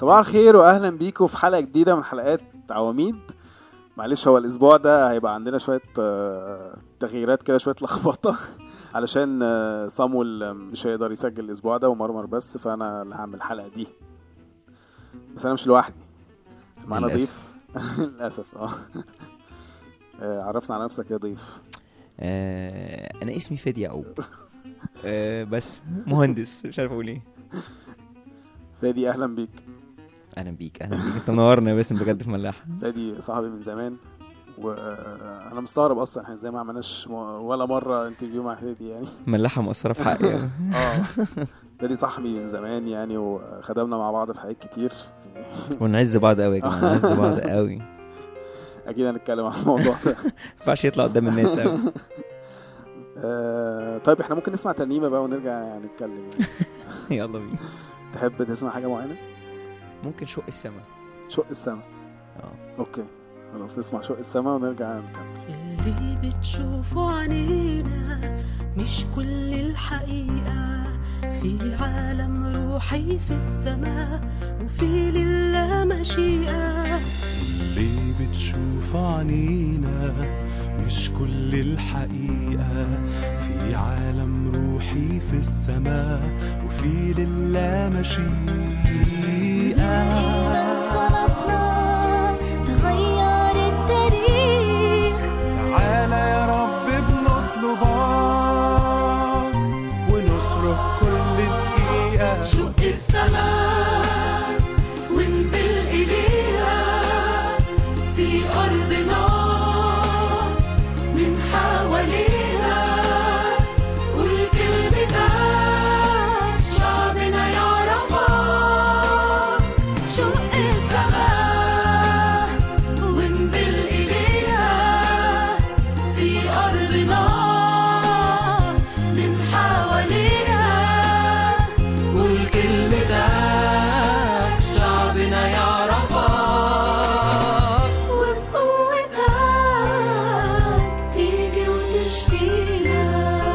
صباح الخير واهلا بيكم في حلقه جديده من حلقات عواميد معلش هو الاسبوع ده هيبقى عندنا شويه آه، تغييرات كده شويه لخبطه علشان آه، صامويل مش هيقدر يسجل الاسبوع ده ومرمر بس فانا اللي هعمل الحلقه دي بس انا مش لوحدي معانا للأسف. ضيف للاسف اه آه، عرفنا على نفسك يا ضيف آه انا اسمي فادي يعقوب آه بس مهندس مش عارف اقول ايه فادي اهلا بيك اهلا بيك اهلا بيك انت منورنا يا باسم بجد في ملاحه فادي صاحبي من زمان وانا مستغرب اصلا احنا ازاي ما عملناش م- ولا مره انترفيو مع فادي يعني ملاحه مقصره في حقي يعني. اه فادي صاحبي من زمان يعني وخدمنا مع بعض في حاجات كتير ونعز بعض قوي يا جماعه نعز بعض قوي ما اكيد هنتكلم عن الموضوع ده ينفعش يطلع قدام الناس قوي آه، طيب احنا ممكن نسمع ترنيمه بقى ونرجع نتكلم يعني. يلا بينا تحب تسمع حاجه معينه ممكن شق السما شق السما اه اوكي خلاص نسمع شق السما ونرجع نكمل اللي بتشوفه عنينا مش كل الحقيقة في عالم روحي في السماء وفي لله مشيئة اللي بتشوف عنينا مش كل الحقيقة في عالم روحي في السماء وفي لله مشيئة صلاتنا تغير التاريخ تعالى يا رب بنطلبك ونصرخ كل دقيقة شق السماء وانزل إليها في أرضنا من حواليها قول كلمتك شعبنا يعرفك شق السماء وانزل إليها في أرضنا من حواليها قول كلمتك شعبنا يعرفك وبقوتك تيجي وتشفينا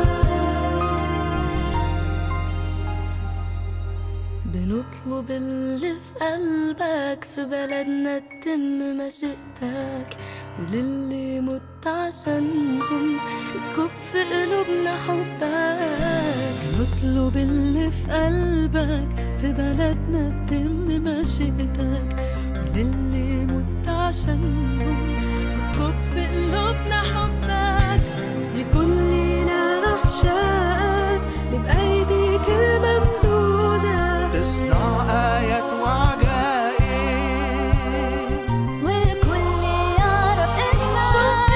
بنطلب اللي في قلبك في بلدنا تتم مشيئتك وللي مت عشانهم اسكب في قلوبنا حبك نطلب اللي في قلبك في بلدنا تتم مشيئتك وللي مت عشانهم اسكب في قلوبنا حبك لكلنا احشائك بايديك الممدوده تصنع آيات وعجائب والكل يعرف اسمك شق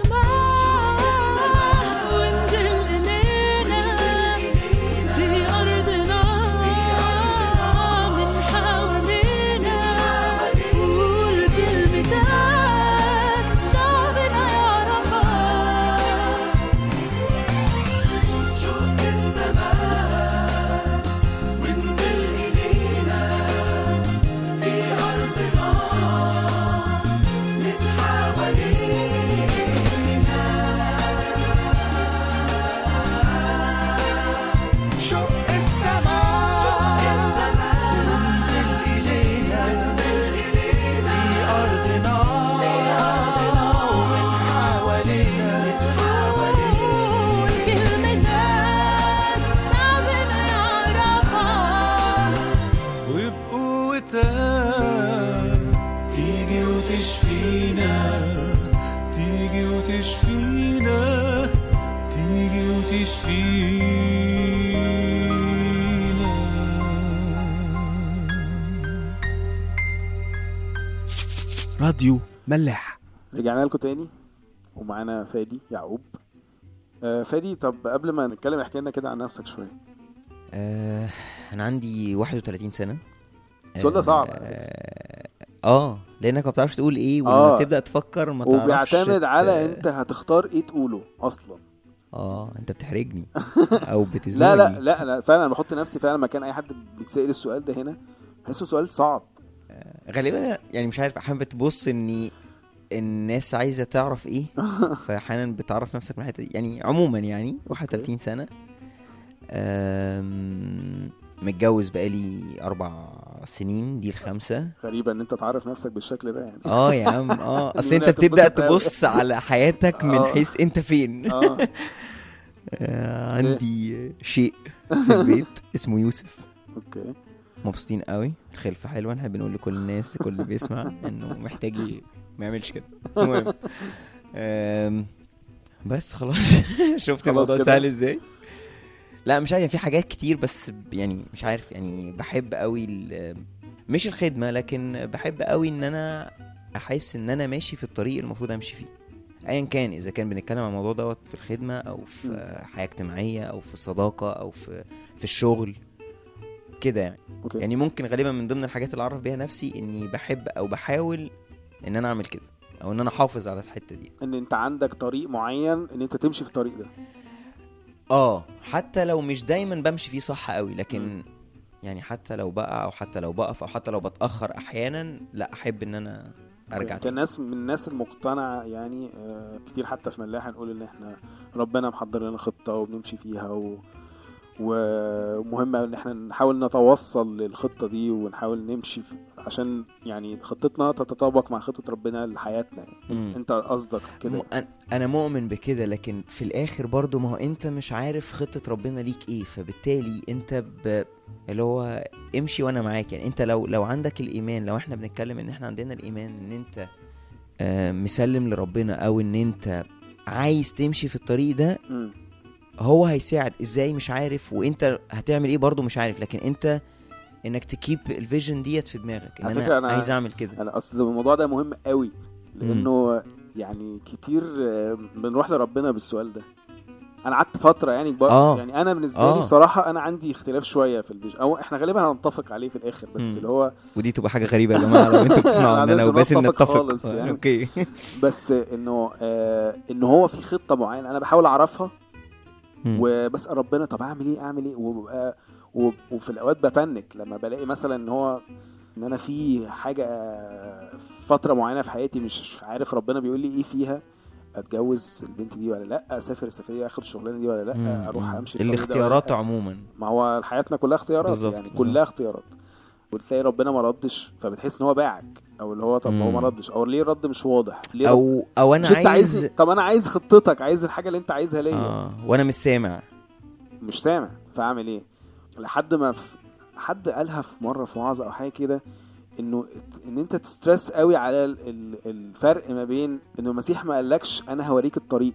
السماء وانزل إلينا في أرضنا من حوالينا قول كلمتك شعبنا يعرفك شق السماء وانزل إلينا في أرضنا من حوالينا شق السماء وانزل إلينا في أرضنا ومن حوالينا قول كلمتك شعبنا يعرفك وبقوتك تيجي وتشفينا تيجي وتشفينا تيجي وتشفينا راديو ملاح رجعنا لكم تاني ومعانا فادي يعقوب آه، فادي طب قبل ما نتكلم احكي لنا كده عن نفسك شويه آه انا عندي 31 سنه السؤال ده صعب. اه, آه لانك ما بتعرفش تقول ايه ولما آه. بتبدا تفكر ما تعرفش وبيعتمد ت- على انت هتختار ايه تقوله اصلا اه انت بتحرجني او بتزنقني لا لا لا لا فعلا انا بحط نفسي فعلا مكان اي حد بيتسال السؤال ده هنا بحسه سؤال صعب غالبا يعني مش عارف احيانا بتبص اني الناس عايزه تعرف ايه فاحيانا بتعرف نفسك من الحته دي يعني عموما يعني 31 سنه أم، متجوز بقالي اربع سنين دي الخامسه غريبه ان انت تعرف نفسك بالشكل ده يعني اه يا عم اه اصل يقول انت لك بتبدا اتبسط أوي. تبص على حياتك من آه. حيث انت فين اه آه، عندي شيء في البيت اسمه يوسف اوكي مبسوطين قوي الخلفه حلوه نحب نقول لكل الناس كل اللي بيسمع انه محتاج ي- ما يعملش كده المهم آم، بس خلاص شفت الموضوع كده؟ سهل ازاي لا مش عارف في حاجات كتير بس ب- يعني مش عارف يعني بحب قوي ال- مش الخدمه لكن بحب قوي ان انا احس ان انا ماشي في الطريق المفروض امشي فيه ايا كان اذا كان بنتكلم عن الموضوع دوت في الخدمه او في حياه اجتماعيه او في الصداقه او في في الشغل كده يعني اوكي يعني ممكن غالبا من ضمن الحاجات اللي اعرف بيها نفسي اني بحب او بحاول ان انا اعمل كده او ان انا احافظ على الحته دي ان انت عندك طريق معين ان انت تمشي في الطريق ده اه حتى لو مش دايما بمشي فيه صح قوي لكن مم. يعني حتى لو بقى او حتى لو بقف او حتى لو بتاخر احيانا لا احب ان انا ارجع انت تاني الناس من الناس المقتنعه يعني آه، كتير حتى في ملاحه نقول ان احنا ربنا محضر لنا خطه وبنمشي فيها و... ومهم أوي ان احنا نحاول نتوصل للخطه دي ونحاول نمشي في... عشان يعني خطتنا تتطابق مع خطه ربنا لحياتنا يعني. مم. انت قصدك كده م- أن- انا مؤمن بكده لكن في الاخر برضو ما هو انت مش عارف خطة ربنا ليك ايه فبالتالي انت ب... اللي هو امشي وانا معاك يعني انت لو لو عندك الايمان لو احنا بنتكلم ان احنا عندنا الايمان ان انت آه مسلم لربنا او ان انت عايز تمشي في الطريق ده مم. هو هيساعد ازاي مش عارف وانت هتعمل ايه برضو مش عارف لكن انت انك تكيب الفيجن ديت في دماغك ان على انا, فكرة أنا- عايز اعمل كده انا اصل الموضوع ده مهم قوي لانه يعني كتير آه، بنروح لربنا بالسؤال ده انا قعدت فتره يعني كبار آه. يعني انا بالنسبه آه. لي بصراحه انا عندي اختلاف شويه في الفيجن او احنا غالبا هنتفق عليه في الاخر بس مم. اللي هو ودي تبقى حاجه غريبه يا جماعه لو انتوا بتسمعوا معلش مننا وباسم نتفق نتفق خالص آه، يعني. اوكي بس انه آه ان هو في خطه معينه انا بحاول اعرفها مم. وبسال ربنا طب اعمل ايه اعمل ايه وببقى وب- وفي الاوقات بفنك لما بلاقي مثلا ان هو ان انا في حاجه آه، فتره معينه في حياتي مش عارف ربنا بيقول لي ايه فيها اتجوز البنت دي ولا لا اسافر السفريه اخد الشغلانه دي ولا مم. لا اروح مم. امشي الطريق ده ولا الاختيارات لأ. عموما ما هو حياتنا كلها اختيارات بالظبط، يعني بالظبط. كلها اختيارات وتلاقي ربنا ما ردش فبتحس ان هو باعك او اللي هو طب هو ما مم. ردش او ليه الرد مش واضح ليه رد او او انا مش انت عايز عايز طب انا عايز خطتك عايز الحاجه اللي انت عايزها ليا اه وانا مش سامع مش سامع فاعمل ايه لحد ما في حد قالها في مره في وعظه او حاجه كده انه ان انت تسترس قوي على ال- ال- الفرق ما بين انه المسيح ما قالكش انا هوريك الطريق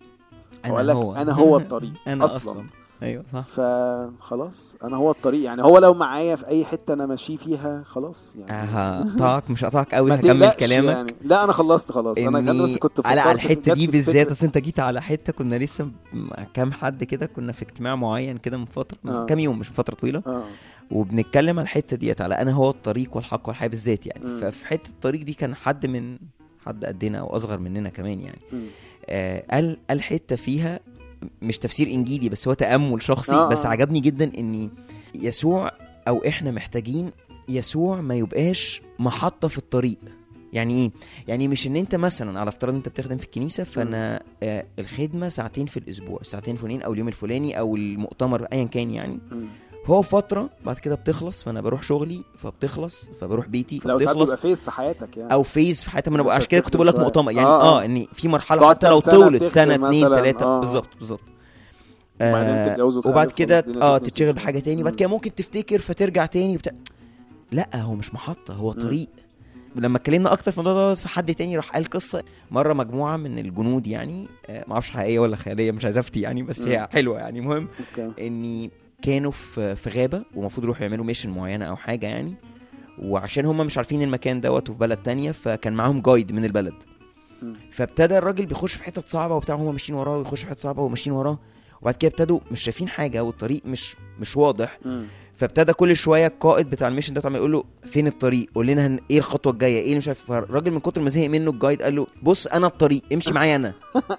هو قال انا لك هو انا هو الطريق انا اصلا, اصلا ايوه صح فخلاص انا هو الطريق يعني هو لو معايا في اي حته انا ماشي فيها خلاص يعني هقطعك مش هقطعك قوي ما هكمل تقلقش كلامك يعني. لا انا خلصت خلاص انا كان بس اني كنت على على فكرت- الحته جت دي في بالذات الفكرة. اصل انت جيت على حته كنا لسه مع كام حد كده كنا في اجتماع معين كده من فتره من آه. كام يوم مش من فتره طويله اه وبنتكلم على الحته ديت على انا هو الطريق والحق والحياه بالذات يعني مم. ففي حته الطريق دي كان حد من حد قدنا او اصغر مننا كمان يعني مم. آه قال قال حته فيها مش تفسير انجيلي بس هو تامل شخصي آه، بس آه. عجبني جدا ان يسوع او احنا محتاجين يسوع ما يبقاش محطه في الطريق يعني ايه يعني مش ان انت مثلا على افتراض انت بتخدم في الكنيسه فانا آه الخدمه ساعتين في الاسبوع الساعتين الفلانيين او اليوم الفلاني او المؤتمر ايا كان يعني مم. هو فتره بعد كده بتخلص فانا بروح شغلي فبتخلص فبروح بيتي لو ساعات فبتخلص بيبقى فيس في حياتك يعني او فيز في حياتي ما انا أنت بقى عشان كده كنت بتخدم بقول لك شوية. مؤتمر يعني آه، اه, آه. ان في مرحله تقعد حتى لو كام سنة طولت تخدم سنه اتنين مثلاً، تلاته آه. بالظبط بالظبط وبعدين آه تتجوز وتخلف وبعد كده والدنيا اه تتنسي. تتشغل بحاجه تاني بعد مم. كده ممكن تفتكر فترجع تاني وبتاع لا هو مش محطه هو طريق لما اتكلمنا اكتر في الموضوع دوت في حد تاني راح قال قصه مره مجموعه من الجنود يعني آه ما اعرفش حقيقيه ولا خياليه مش عايز افتي يعني بس هي مم. حلوه يعني المهم اوكي اني كانوا في في غابه ومفروض يروحوا يعملوا ميشن معينه او حاجه يعني وعشان هم مش عارفين المكان دوت وفي بلد تانية فكان معاهم جايد من البلد مم. فابتدى الراجل بيخش في حتت صعبه وبتاع هم ماشيين وراه ويخش في حتت صعبه وماشيين وراه وبعد كده ابتدوا مش شايفين حاجه والطريق مش مش واضح مم. فابتدى كل شويه القائد بتاع الميشن ده عمال يقول له فين الطريق قول لنا هن... ايه الخطوه الجايه ايه اللي مش عارف فالراجل من كتر ما زهق منه الجايد قال له بص انا الطريق امشي معايا انا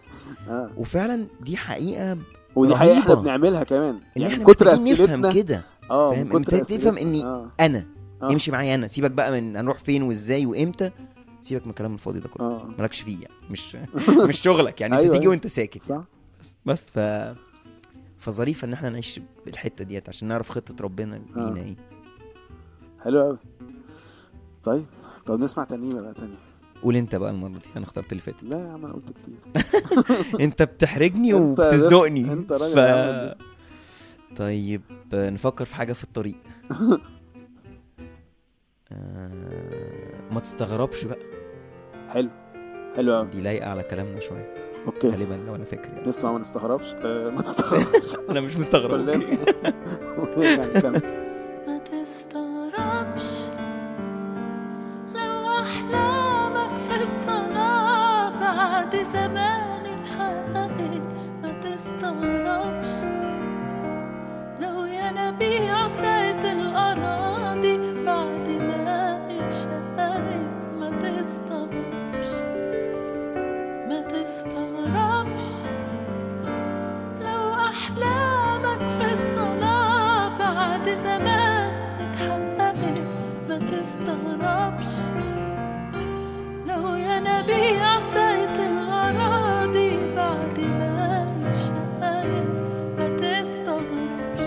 اه وفعلا دي حقيقه ودي حقيقة احنا رهيبة. بنعملها كمان ان يعني احنا كتر محتاجين نفهم أسئلتنا كده اه فاهم؟ من كتر محتاج تفهم أسئلتنا. إني- اه انا آه. امشي معايا انا سيبك بقى من هنروح فين وازاي وامتى سيبك من الكلام الفاضي ده كله اه مالكش فيه يعني مش مش شغلك يعني انت أيوة، تيجي أيوة. وانت ساكت يعني. صح بس بس ف فظريف ان احنا نعيش بالحته ديت عشان نعرف خطه ربنا آه. لينا ايه حلو قوي طيب طب نسمع ترنيمه بقى تانية قول انت بقى المره دي انا اخترت اللي فاتت لا يا عم انا قلت كتير انت بتحرجني انت- وبتزنقني انت راجل ف... يا عم. طيب آه، نفكر في حاجه في الطريق آه... ما تستغربش بقى حلو حلو قوي دي لايقه على كلامنا شويه اوكي غالبا لو انا فاكر يعني. نسمع ما نستغربش آه، ما تستغربش انا مش مستغرب كلنا اوكي ونرجع نكمل. ما تستغربش لو أحلامك في الصلاة بعد زمان اتحققت ما تستغربش لو ينابيع ساعة الأراضي بعد ما اتشققت ما تستغربش ما تستغربش لو أحلامك في الصلاة بعد زمان اتحققت ما تستغربش لو ينابيع ساعة الأراضي بعد ما اتشققت ما تستغربش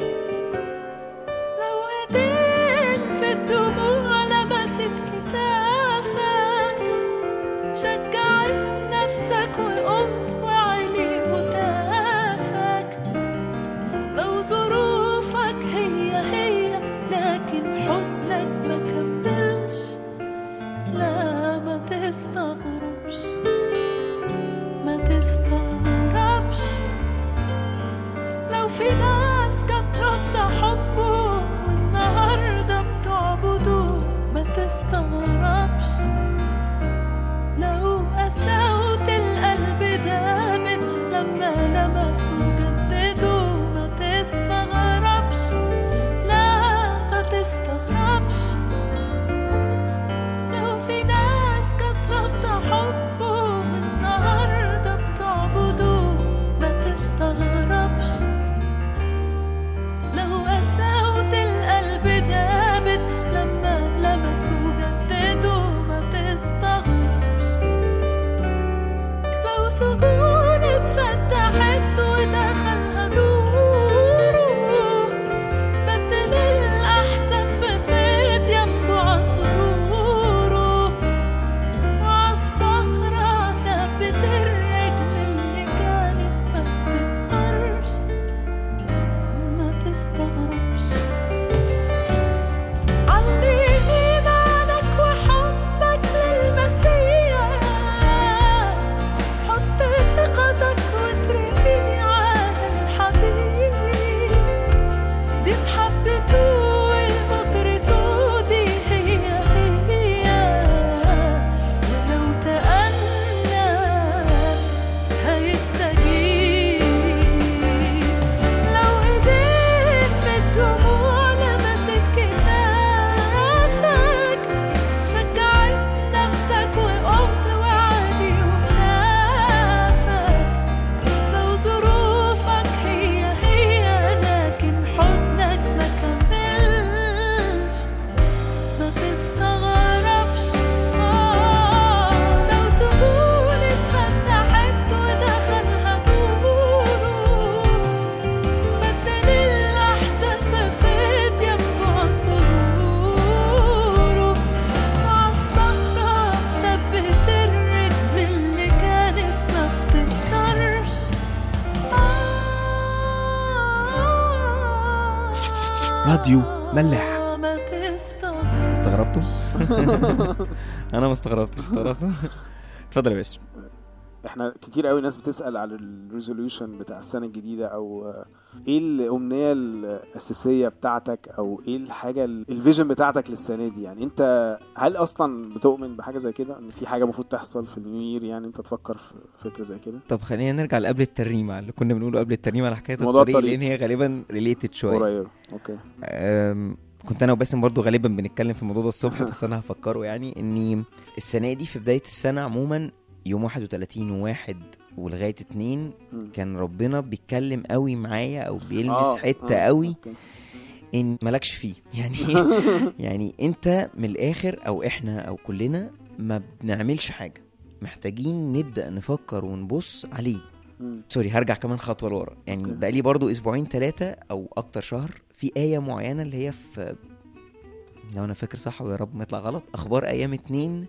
لو ايدين في الدموع لمست كتافك شجعت نفسك وقمت وعلي هتافك لو ظروفك هي هي لكن حزنك ما كملش لا ما تستغربش ما تستغربش لو في ناس كانت رافضة حبه والنهاردة بتعبده ما تستغربش لو قساوة القلب دامت لما لمسوا جددوا ما تستغربش لا ما تستغربش لو في ناس كانت رافضة حبه والنهاردة بتعبده ما تستغربش لو قساوة القلب دابت لما لمسوا جددوا ما تستغربش لو سجون اتفتحت ودخلها نور بدل الأحزان بفيض ينبع سروره وعالصخرة ثبت الرجل اللي كانت ما بتقدرش ما تستغربش علي إيمانك وحبك للمسيح حط ثقتك وترمي على الحبيب دي محبته ومطرته دي هي هي ولو تأنى هيستجيب لو ايديك في الدموع لمست كتافك شجعت نفسك وقمت وعلي وكافك لو ظروفك هي هي لكن حزنك ما كملش ما تستغربش آه لو سجون اتفتحت ودخلها نور بدل الأحزان بفيض ينبع سروره وعالصخرة ثبت الرجل اللي كانت ما بتقدرش راديو ملاح. ما تستغربش استغربتوا انا ما استغربتش استغربتوا اتفضل يا باشا احنا كتير قوي ناس بتسأل على الريزوليوشن بتاع السنة الجديدة او آه، ايه الامنية الاساسية بتاعتك او ايه الحاجة الفيجن بتاعتك للسنة دي يعني انت هل اصلا بتؤمن بحاجة زي كده ان في حاجة المفروض تحصل في النيو يير يعني انت تفكر في فكرة زي كده طب خلينا نرجع لقبل الترنيمه اللي كنا بنقوله قبل الترنيمه على حكايه موضوع الطريق الطريق. لان هي غالبا ريليتد شويه قريب اوكي أم، كنت انا وباسم برضو غالبا بنتكلم في الموضوع ده الصبح بس انا هفكره يعني اني السنه دي في بدايه السنه عموما يوم 31 وواحد ولغايه اتنين مم. كان ربنا بيتكلم قوي معايا او بيلمس آه، حته آه، قوي أوكي. ان مالكش فيه يعني يعني انت من الاخر او احنا او كلنا ما بنعملش حاجه محتاجين نبدا نفكر ونبص عليه مم. سوري هرجع كمان خطوه لورا يعني أوكي. بقالي برضو اسبوعين ثلاثه او اكتر شهر في ايه معينه اللي هي في لو انا فاكر صح ويا رب ما يطلع غلط اخبار ايام 2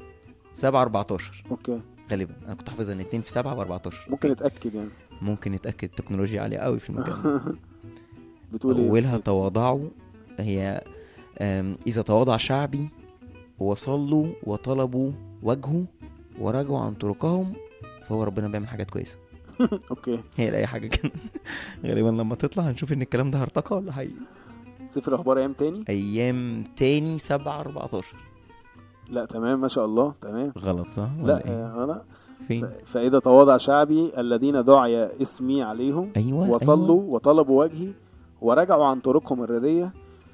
7 14 اوكي غالبا انا كنت حافظها ان 2 في 7 ب 14 ممكن نتاكد يعني ممكن نتاكد التكنولوجيا عاليه قوي في المكان ده بتقول ايه اولها تواضعوا هي آم، اذا تواضع شعبي وصلوا وطلبوا وجهه ورجعوا عن طرقهم فهو ربنا بيعمل حاجات كويسه اوكي هي لاي حاجه كده غالبا لما تطلع هنشوف ان الكلام ده هرطقه ولا حقيقي سفر اخبار ايام تاني ايام تاني 7 14 لا تمام ما شاء الله تمام غلط صح ولا لا إيه؟ آه، لا فين ف- فاذا تواضع شعبي الذين دعي اسمي عليهم ايوه وصلوا أيوة. وطلبوا وجهي ورجعوا عن طرقهم الردية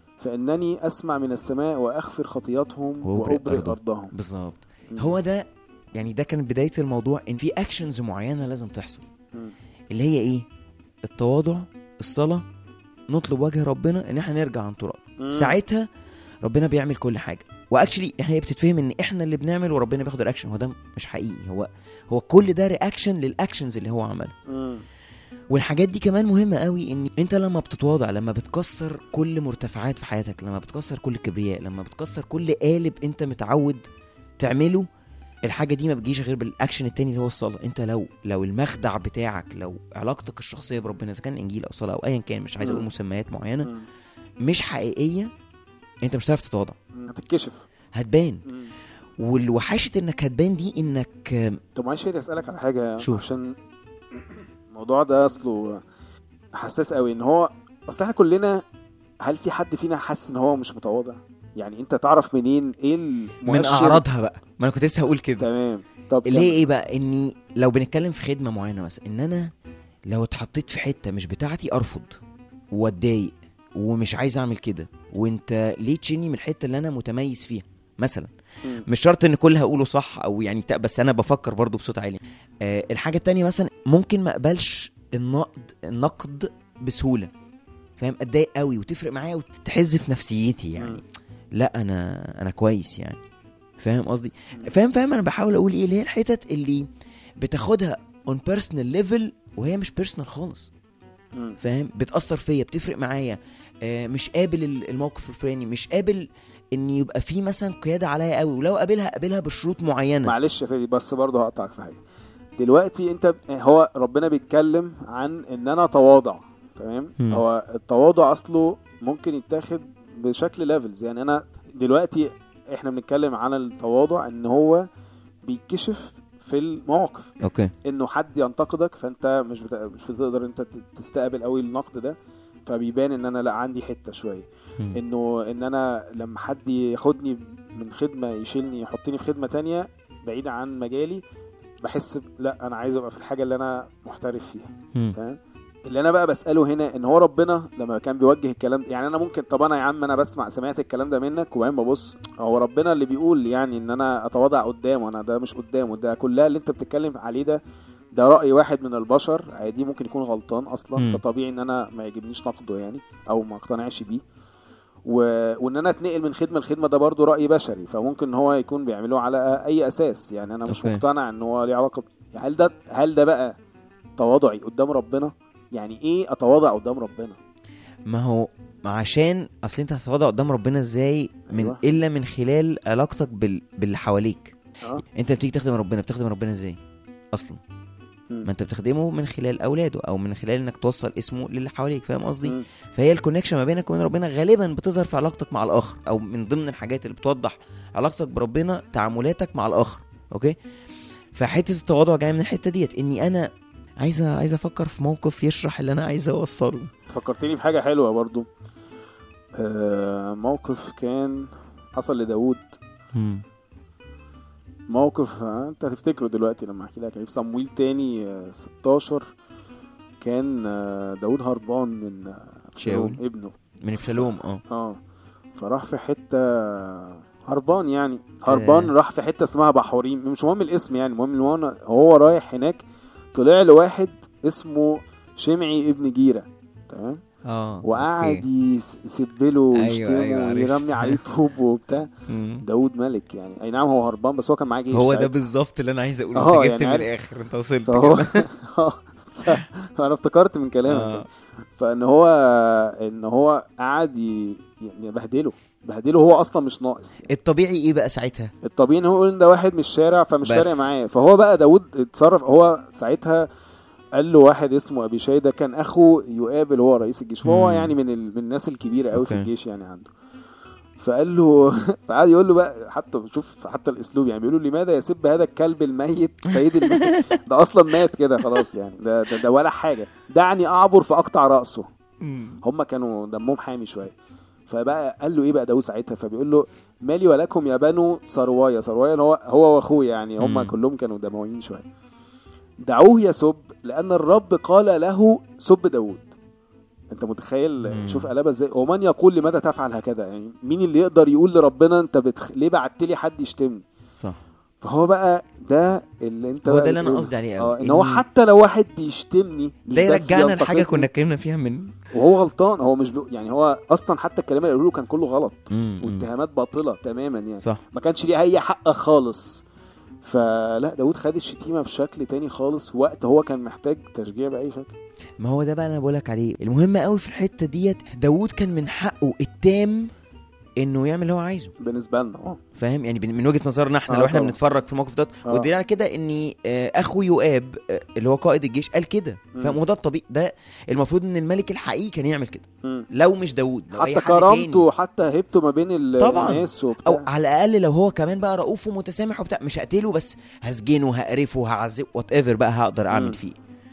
فإنني أسمع من السماء وأغفر خطياتهم وأبرئ وأبرئ أرضهم. أرضهم بالظبط مم. هو ده يعني ده كان بدايه الموضوع ان في اكشنز معينه لازم تحصل مم. اللي هي ايه التواضع الصلاه نطلب وجه ربنا ان احنا نرجع عن طرق مم. ساعتها ربنا بيعمل كل حاجه واكشلي احنا هي بتتفهم ان احنا اللي بنعمل وربنا بياخد الاكشن هو ده مش حقيقي هو هو كل ده رياكشن للاكشنز اللي هو عملها مم. والحاجات دي كمان مهمة قوي ان انت لما بتتواضع لما بتكسر كل مرتفعات في حياتك لما بتكسر كل كبرياء لما بتكسر كل قالب انت متعود تعمله الحاجة دي ما بتجيش غير بالاكشن التاني اللي هو الصلاة انت لو لو المخدع بتاعك لو علاقتك الشخصية بربنا اذا كان انجيل او صلاة او ايا كان مش عايز اقول مم. مسميات معينة مم. مش حقيقية انت مش هتعرف تتواضع مم. هتتكشف هتبان مم. والوحاشة انك هتبان دي انك آم، طب معلش فادي أسألك على حاجة شوف. عشان الموضوع ده أصله حساس قوي إن هو أصل إحنا كلنا هل في حد فينا حاسس إن هو مش متواضع؟ يعني أنت تعرف منين إيه المؤشر من اعراضها بقى ما انا كنت لسه هقول كده تمام طب اللي هي كمل. ايه بقى اني لو بنتكلم في خدمه معينه مثلا ان انا لو اتحطيت في حته مش بتاعتي ارفض واتضايق ومش عايز اعمل كده وانت ليه تشيلني من الحته اللي انا متميز فيها مثلا مم. مش شرط ان كل هقوله صح او يعني تا- بس انا بفكر برضو بصوت عالي آه الحاجه التانية مثلا ممكن ما اقبلش النقد النقد بسهوله فاهم اتضايق قوي وتفرق معايا وتحز في نفسيتي يعني مم. لا انا انا كويس يعني فاهم قصدي فاهم فاهم انا بحاول اقول ايه اللي هي الحتت اللي بتاخدها اون بيرسونال ليفل وهي مش بيرسونال خالص مم. فاهم بتاثر فيا بتفرق معايا آه مش قابل ال- الموقف الفلاني مش قابل ان يبقى في مثلا قياده عليا قوي ولو قابلها قابلها بشروط معينه معلش يا فادي بس برضه هقطعك في حاجه دلوقتي انت هو ربنا بيتكلم عن ان انا اتواضع تمام مم. هو التواضع اصله ممكن يتاخد بشكل ليفلز يعني انا دلوقتي احنا بنتكلم عن التواضع ان هو بيتكشف في المواقف اوكي انه حد ينتقدك فانت مش بت... مش بتقدر انت ت- تستقبل قوي النقد ده فبيبان ان انا لا عندي حته شويه مم. انه ان انا لما حد ياخدني من خدمه يشيلني يحطني في خدمه تانية بعيده عن مجالي بحس ب- لا انا عايز ابقى في الحاجه اللي انا محترف فيها مم. فاهم اللي انا بقى بساله هنا ان هو ربنا لما كان بيوجه الكلام يعني انا ممكن طب انا يا عم انا بسمع سمعت الكلام ده منك وبعدين ببص هو ربنا اللي بيقول يعني ان انا اتواضع قدامه انا ده مش قدامه ده كلها اللي انت بتتكلم عليه ده ده راي واحد من البشر عادي ممكن يكون غلطان اصلا مم. فطبيعي ان انا ما يعجبنيش نقده يعني او ما اقتنعش بيه و... وان انا اتنقل من خدمه لخدمه ده برضو راي بشري فممكن هو يكون بيعملوه على اي اساس يعني انا مش أوكي. مقتنع ان هو ليه علاقه ب... هل ده هل ده بقى تواضعي قدام ربنا يعني ايه اتواضع قدام ربنا ما هو عشان اصل انت هتتواضع قدام ربنا ازاي من أيوة. الا من خلال علاقتك بال... باللي حواليك اه انت بتيجي تخدم ربنا بتخدم ربنا ازاي اصلا مم. ما انت بتخدمه من خلال اولاده او من خلال انك توصل اسمه للي حواليك فاهم قصدي مم. فهي الكونكشن ما بينك وبين ربنا غالبا بتظهر في علاقتك مع الاخر او من ضمن الحاجات اللي بتوضح علاقتك بربنا تعاملاتك مع الاخر اوكي فحته التواضع جايه من الحته ديت اني انا عايز عايز افكر في موقف يشرح اللي انا عايز اوصله فكرتني بحاجه حلوه برضو آه موقف كان حصل لداود مم. موقف آه انت هتفتكره دلوقتي لما احكي لك يعني في صمويل تاني آه 16 كان آه داود هربان من آه شاول. ابنه من ابشالوم اه اه فراح في حته هربان يعني هربان راح في حته اسمها بحوريم مش مهم الاسم يعني المهم ان هو هو رايح هناك طلع له واحد اسمه شمعي ابن جيره تمام اه وقعد أوكي. يس- يسبله أيوة، ويشتمه أيوة، عرفت. ويرمي عليه طوب وبتاع مم. داود ملك يعني اي نعم هو هربان بس هو كان معاه جيش هو ده ساعتها. بالظبط اللي انا عايز اقوله اه، انت جبت يعني من عارف- الاخر انت وصلت فهو كده انا افتكرت من كلامك آه. يعني. فان هو ان هو قعد ي- يعني بهدله بهدله هو اصلا مش ناقص الطبيعي ايه بقى ساعتها الطبيعي ان هو يقول ان ده واحد من الشارع فمش بس. فارق معاه فهو بقى داود اتصرف هو ساعتها قال له واحد اسمه ابي شاي ده كان اخو يقابل هو رئيس الجيش وهو مم. يعني من, ال... من الناس الكبيره قوي في أوكي. الجيش يعني عنده فقال له فقعد يقول له بقى حتى شوف حتى الاسلوب يعني بيقول له لماذا يسب هذا الكلب الميت سيد الميت ده اصلا مات كده خلاص يعني ده, ده ده ولا حاجه دعني اعبر فاقطع راسه هم كانوا دمهم حامي شويه فبقى قال له ايه بقى داود ساعتها فبيقول له مالي ولكم يا بنو سروايا سروايا هو هو واخوه يعني هم مم. كلهم كانوا دمويين شويه دعوه يسب لان الرب قال له سب داود انت متخيل مم. شوف قلبها ازاي ومن يقول لماذا تفعل هكذا يعني مين اللي يقدر يقول لربنا انت بتخ... ليه بعت لي حد يشتمني صح فهو بقى ده اللي انت هو بقى ده اللي انا بتقوله. قصدي عليه اه قوي ان هو حتى لو واحد بيشتمني مش ده بس يرجعنا لحاجه ينتقدني، كنا اتكلمنا فيها من وهو غلطان هو مش بي... يعني هو اصلا حتى الكلام اللي قالوا له كان كله غلط مم، مم. واتهامات باطله تماما يعني صح ما كانش ليه اي حق خالص فلا داود خد الشتيمه بشكل تاني خالص وقت هو كان محتاج تشجيع باي شكل ما هو ده بقى انا بقولك عليه المهم قوي في الحته ديت داوود كان من حقه التام انه يعمل اللي هو عايزه بالنسبه لنا اه فاهم يعني بن- من وجهه نظرنا احنا آه لو احنا طبعا. بنتفرج في الموقف ده آه. والدليل على كده ان آه، اخو يؤاب آه، اللي هو قائد الجيش قال كده مم. فاهم وده الطبيعي ده المفروض ان الملك الحقيقي كان يعمل كده مم. لو مش داوود لو حتى اي حد كرامته تاني حتى هيبته ما بين ال- طبعاً. الناس وبتاع او على الاقل لو هو كمان بقى رؤوف ومتسامح وبتاع مش هقتله بس هسجنه هقرفه هعذبه وات ايفر بقى هقدر اعمل مم. فيه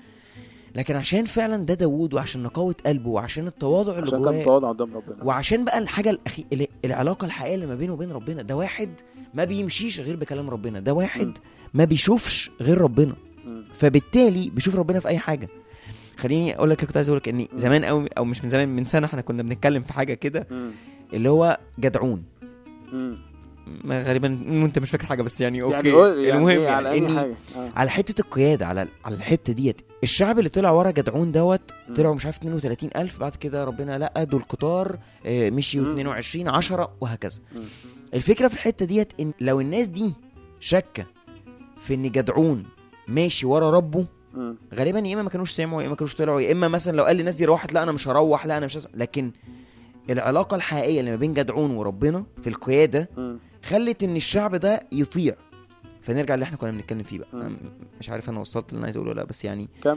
لكن عشان فعلا ده داوود وعشان نقاوه قلبه وعشان التواضع اللي عشان كان جواه متواضع قدام ربنا وعشان بقى الحاجه الأخي... ال- العلاقه الحقيقيه اللي ما بينه وبين ربنا ده واحد ما بيمشيش غير بكلام ربنا ده واحد مم. ما بيشوفش غير ربنا مم. فبالتالي بيشوف ربنا في اي حاجه خليني اقول لك كنت عايز اقول لك ان زمان قوي او مش من زمان من سنه احنا كنا بنتكلم في حاجه كده مم. اللي هو جدعون مم. ما غالبا انت مش فاكر حاجه بس يعني اوكي يعني قول- يعني المهم إيه على يعني اي اني حاجه آه. على حته القياده على على الحته ديت الشعب اللي طلع ورا جدعون دوت مم. طلعوا مش عارف 32000 بعد كده ربنا لا دول كتار آه، مشيوا مم. 22 10 وهكذا مم. الفكره في الحته ديت ان لو الناس دي شاكه في ان جدعون ماشي ورا ربه مم. غالبا يا اما ما كانوش سمعوا يا اما كانوش طلعوا يا اما مثلا لو قال للناس دي روحت لا انا مش هروح لا انا مش هسمع لكن العلاقه الحقيقيه اللي ما بين جدعون وربنا في القياده مم. خلت ان الشعب ده يطيع فنرجع اللي احنا كنا بنتكلم فيه بقى مم. أنا مش عارف انا وصلت اللي انا عايز اقوله ولا لا بس يعني كمل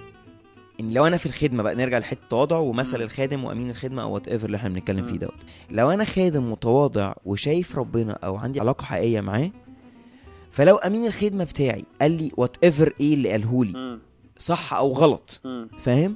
ان لو انا في الخدمه بقى نرجع لحته التواضع ومثل مم. الخادم وامين الخدمه او وات ايفر اللي احنا بنتكلم فيه مم. دوت لو انا خادم متواضع وشايف ربنا او عندي علاقه حقيقيه معاه فلو امين الخدمه بتاعي قال لي وات ايفر ايه اللي قاله لي مم. صح او غلط مم. فاهم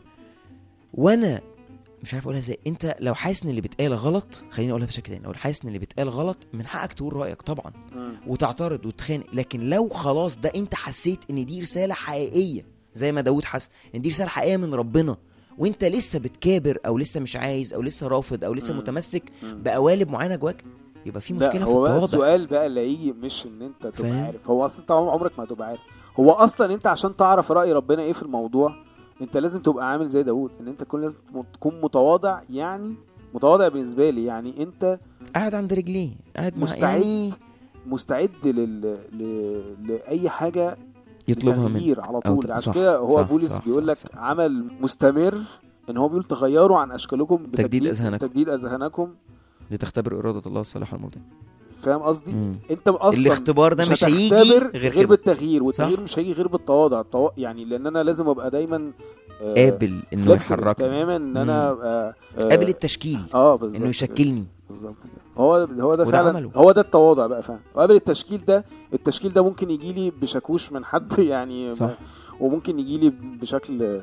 وانا مش عارف اقولها ازاي انت لو حاسس ان اللي بيتقال غلط خليني اقولها بشكل تاني لو حاسس ان اللي بيتقال غلط من حقك تقول رايك طبعا مم. وتعترض وتتخانق لكن لو خلاص ده انت حسيت ان دي رساله حقيقيه زي ما داود حس ان دي رساله حقيقيه من ربنا وانت لسه بتكابر او لسه مش عايز او لسه رافض او لسه مم. متمسك مم. بقوالب معينه جواك يبقى في لا مشكله في هو بقى التواضع السؤال بقى اللي هيجي مش ان انت تبقى فاهم؟ عارف هو اصلا انت عمرك ما هتبقى عارف هو اصلا انت عشان تعرف راي ربنا ايه في الموضوع انت لازم تبقى عامل زي داود ان انت تكون لازم تكون متواضع يعني متواضع بالنسبه لي يعني انت قاعد عند رجليه قاعد مع مستعد يعني مستعد لل... ل... لاي حاجه يطلبها منك تغيير على أو طول ت- عشان صح، كده هو صح، بولس صح، بيقول صح، لك صح، صح. عمل مستمر ان هو بيقول تغيروا عن اشكالكم بتجديد أذهانكم. تجديد اذهانكم لتختبر اراده الله الصالحه المرضيه فاهم قصدي مم. انت اصلا الاختبار ده مش هيجي هتختبر غير غير كده بالتغيير والتغيير صح. مش هيجي غير بالتواضع التوا... يعني لان انا لازم ابقى دايما آه، قابل انه flexible يحركني تماما ان انا مم. آه، آه، قابل التشكيل اه بالظبط انه يشكلني بالظبط كده. هو هو ده وده فعلا عمله. هو ده التواضع بقى فعلا وقابل التشكيل ده التشكيل ده ممكن يجي لي بشاكوش من حد يعني صح. وممكن يجي لي بشكل آه،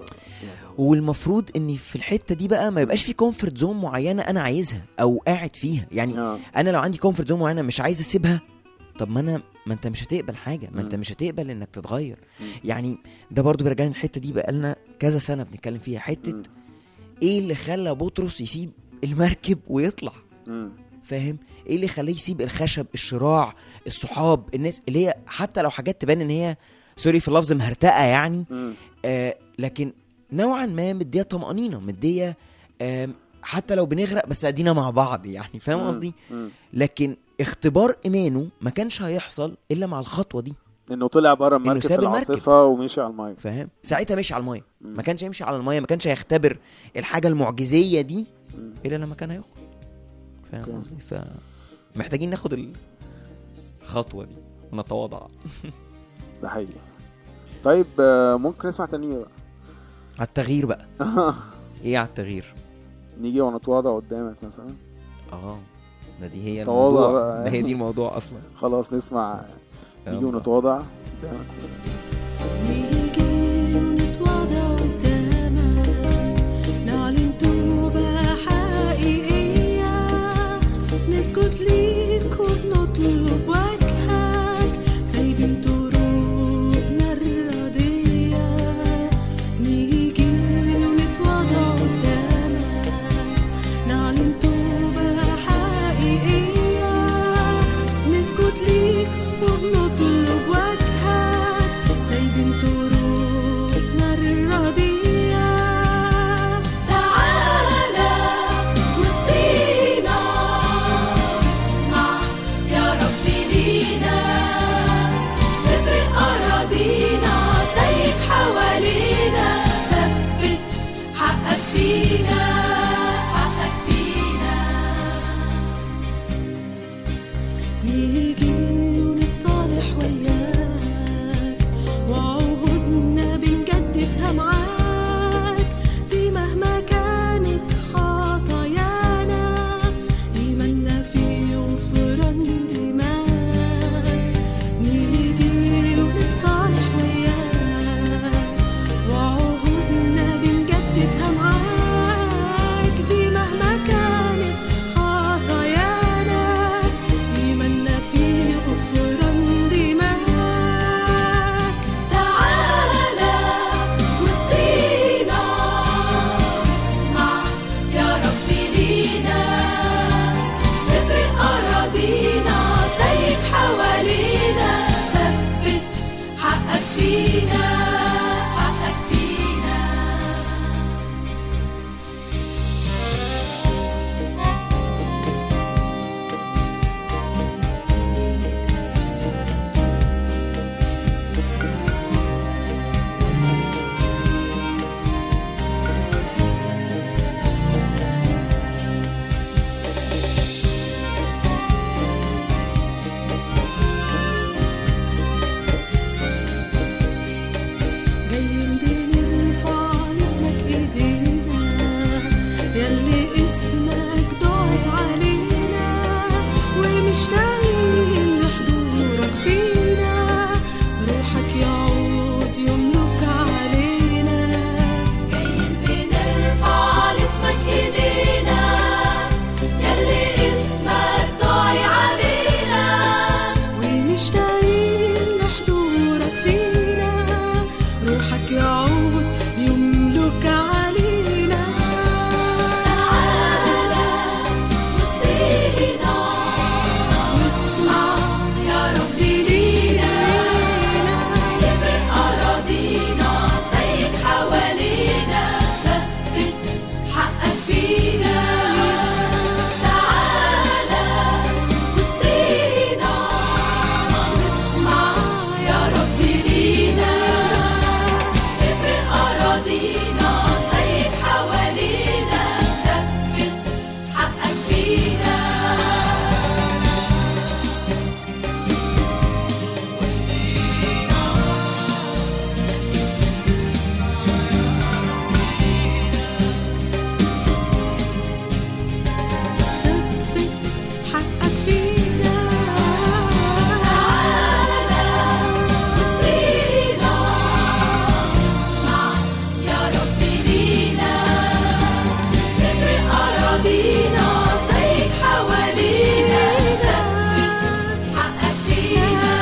والمفروض ان في الحته دي بقى ما يبقاش في كومفورت زون معينه انا عايزها او قاعد فيها يعني آه. انا لو عندي كومفورت زون معينه مش عايز اسيبها طب ما انا ما انت مش هتقبل حاجه ما انت مم. مش هتقبل انك تتغير مم. يعني ده برضو بيرجعني الحته دي بقى لنا كذا سنه بنتكلم فيها حته مم. ايه اللي خلى بطرس يسيب المركب ويطلع مم. فاهم ايه اللي خلاه يسيب الخشب الشراع الصحاب الناس اللي هي حتى لو حاجات تبان ان هي سوري في اللفظ مهرتقه يعني مم. آه لكن نوعا ما مديه طمانينه مديه آه حتى لو بنغرق بس ادينا مع بعض يعني فاهم مم. قصدي مم. لكن اختبار ايمانه ما كانش هيحصل الا مع الخطوه دي انه طلع بره المركب في ساب المركب. العاصفه ومشي على المايه فاهم ساعتها مشي على المايه مم. ما كانش يمشي على المايه ما كانش هيختبر الحاجه المعجزيه دي مم. الا لما كان هيخرج فاهم أوكي. قصدي ف محتاجين ناخد الخطوه دي ونتواضع ده حقيقي طيب آه، ممكن نسمع تاني بقى على التغيير بقى ايه على التغيير نيجي ونتواضع قدامك مثلا اه ده دي هي تواضع الموضوع بقى. ده هي دي الموضوع اصلا خلاص نسمع نيجي يلا. ونتواضع قدامك نيجي ونتواضع قدامك نعلن توبة حقيقية نسجد ليك وبنطلب وجهك سايبين دروبنا الردية نيجي ونتواضع قدامك نعلن توبة حقيقية نسجد ليك وبنطلب وجهك سايبين طرقنا الردية تعالى وسطينا اسمع يا رب لينا ابرق أراضينا سيد حوالينا ثبت حقك فينا حقك فينا نيجي ونتصالح وياك وعهودنا بنجددها معاك دي مهما كانت خطايانا إيماننا في غفران دماغك نيجي ونتصالح وياك وعهودنا بنجددها معاك دي مهما كانت خطايانا إيماننا في غفران دماغك تعالى وسطينا اسمع يا رب لينا ابرق أراضينا سيد حوالينا ثبت حقك فينا حقك فينا جايين بنرفع لاسمك ايدينا ياللي اسمك دعي علينا ومشتاقين لحضورك فينا روحك يعود يملك علينا جايين بنرفع لاسمك ايدينا ياللي اسمك دعي علينا ومشتاقين لحضورك فينا روحك يعود يملك علينا تعالى وسطينا واسمع يا رب لينا ابرق أراضينا سيد حوالينا ثبت حقك فينا تعالى وسطينا واسمع يا رب لينا ابرق أراضينا سيد حوالينا ثبت حقك فينا ثبت حقك فينا تعالى وسطينا اسمع يا رب لينا ابرق أراضينا سيد حوالينا ثبت حقك فينا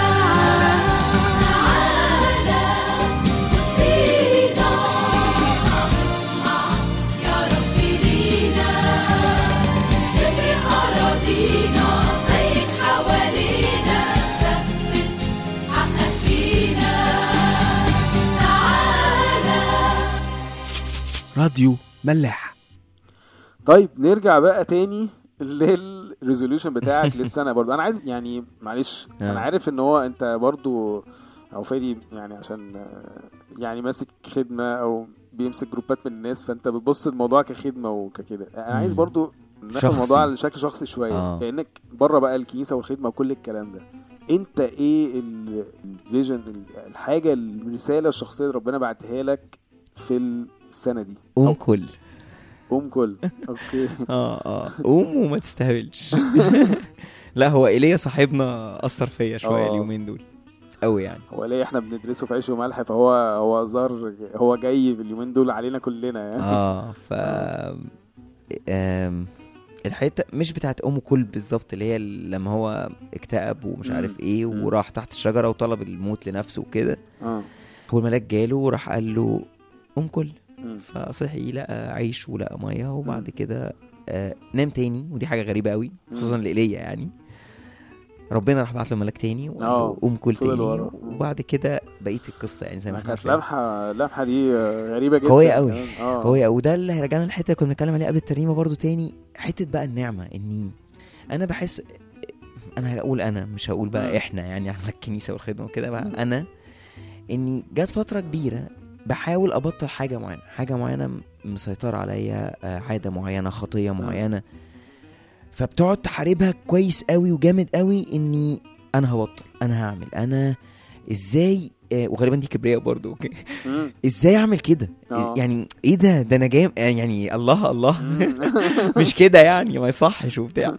تعالى وسطينا اسمع يا رب لينا ابرق أراضينا سيد حوالينا ثبت حقك فينا تعالى راديو ملاح طيب نرجع بقى تاني للريزوليوشن بتاعك للسنه برضو انا عايز يعني معلش آه. انا عارف ان هو انت برضو او فادي يعني عشان آه، يعني ماسك خدمه او بيمسك جروبات من الناس فانت بتبص الموضوع كخدمه وككده انا عايز مم. برضو ناخد شخصي. الموضوع على شكل شخصي شويه آه. لانك بره بقى الكنيسه والخدمه وكل الكلام ده انت ايه ال- الفيجن ال- الحاجه الرساله الشخصيه اللي ربنا بعتها لك في السنه دي قوم كل قوم كل اوكي اه اه قوم وما تستهبلش لا هو ايليا صاحبنا اثر فيا شويه آه. اليومين دول قوي يعني هو ليه احنا بندرسه في عيش وملح فهو هو ظهر هو جاي في اليومين دول علينا كلنا يعني اه ف آم، الحته مش بتاعت ام كل بالظبط اللي هي لما هو اكتئب ومش مم. عارف ايه مم. وراح تحت الشجره وطلب الموت لنفسه وكده اه هو الملاك جاله وراح قال له قوم كل مم. فصحي لقى عيش ولقى ميه وبعد مم. كده آه نام تاني ودي حاجه غريبه قوي مم. خصوصا لايليا يعني ربنا راح بعت له ملاك تاني وقال آه، له قوم كل فضل تاني ورا. وبعد كده بقيه القصه يعني زي ما احنا كانت عارفين لمحه اللمحه دي آه، غريبه جدا قوية قوي. كمان. اه قوية وده اللي هيرجعنا للحته اللي كنا بنتكلم عليها قبل الترنيمه برضو تاني حته بقى النعمه اني انا بحس انا هقول انا مش هقول مم. بقى احنا يعني على الكنيسه والخدمه وكده مم. بقى انا اني جت فتره كبيره بحاول ابطل حاجه معينه حاجه معينه م- مسيطره عليا آه، عاده معينه خطيه مم. معينه فبتقعد تحاربها كويس قوي وجامد قوي اني انا هبطل انا هعمل انا ازاي آه، وغالبا دي كبرياء برضو اوكي مم. ازاي اعمل كده آه. يعني ايه ده ده انا جاي يعني الله الله مم. مش كده يعني ما يصحش وبتاع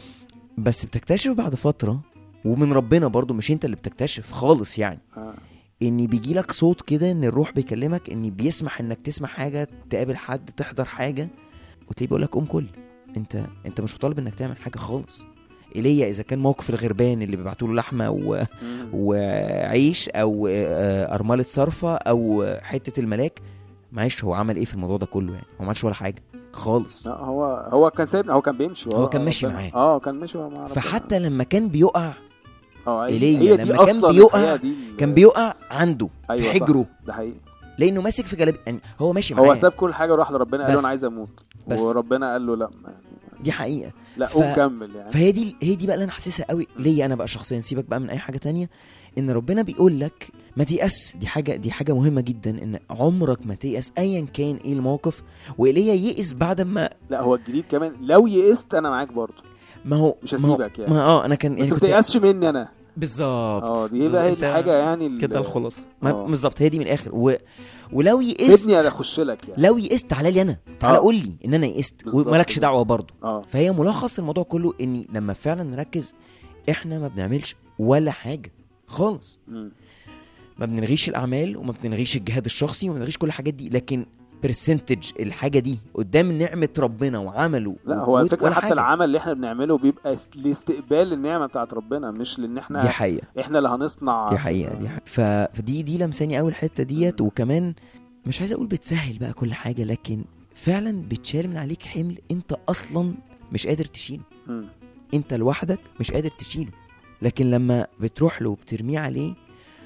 بس بتكتشف بعد فتره ومن ربنا برضو مش انت اللي بتكتشف خالص يعني آه. ان بيجي لك صوت كده ان الروح بيكلمك ان بيسمح انك تسمع حاجه تقابل حد تحضر حاجه وتلاقيه بيقول لك قوم كل انت انت مش مطالب انك تعمل حاجه خالص ايليا اذا كان موقف الغربان اللي بيبعتوا له لحمه و... مم. وعيش او آه، ارمله صرفه او حته الملاك معلش هو عمل ايه في الموضوع ده كله يعني هو ما عملش ولا حاجه خالص لا هو هو كان سايب هو كان بيمشي هو كان ماشي ربنا- معاه. اه كان ماشي مع ربنا. فحتى لما كان بيقع اه هي- إيليا هي دي لما كان أصلاً بيقع، الحقيقة دي ال- كان بيقع عنده أيوة في صح. حجره ده حقيقي لانه ماسك في جلب يعني هو ماشي هو معاه ساب كل حاجه وراح لربنا قال له بس. انا عايز اموت بس. وربنا قال له لا يعني دي حقيقه لا ف- قوم كمل يعني فهي دي هي دي بقى اللي انا حاسسها قوي ليا انا بقى شخصيا سيبك بقى من اي حاجه تانية ان ربنا بيقول لك ما تيأس دي حاجه دي حاجه مهمه جدا ان عمرك ما تيأس ايا كان ايه الموقف وايليا يئس بعد ما لا هو الجديد كمان لو يئست انا معاك برضه ما هو مش ما هو- هسيبك يعني. ما اه انا كان يعني يعني ما كنت تيأسش مني انا بالظبط اه دي بقى هي بالظبط. الحاجه يعني ال- كده الخلاصه ما- آه. بالظبط هي دي من الاخر و... ولو يئست سيبني انا اخش لك يعني لو يئست تعالى لي انا تعالى آه. قول لي ان انا يئست بالظبط ومالكش كده. دعوه برضه اه فهي ملخص الموضوع كله اني لما فعلا نركز احنا ما بنعملش ولا حاجه خالص مم. ما بنلغيش الاعمال وما بنلغيش الجهاد الشخصي وما بنلغيش كل الحاجات دي لكن برسنتج الحاجه دي قدام نعمه ربنا وعمله لا هو وقوته الفكره ولا حتى حاجة. العمل اللي احنا بنعمله بيبقى لاستقبال النعمه بتاعت ربنا مش لان دي احنا حقيقه احنا اللي هنصنع دي حقيقه دي حقيقة. ف... فدي دي لمساني قوي الحته ديت وكمان مش عايز اقول بتسهل بقى كل حاجه لكن فعلا بتشال من عليك حمل انت اصلا مش قادر تشيله مم. انت لوحدك مش قادر تشيله لكن لما بتروح له وبترميه عليه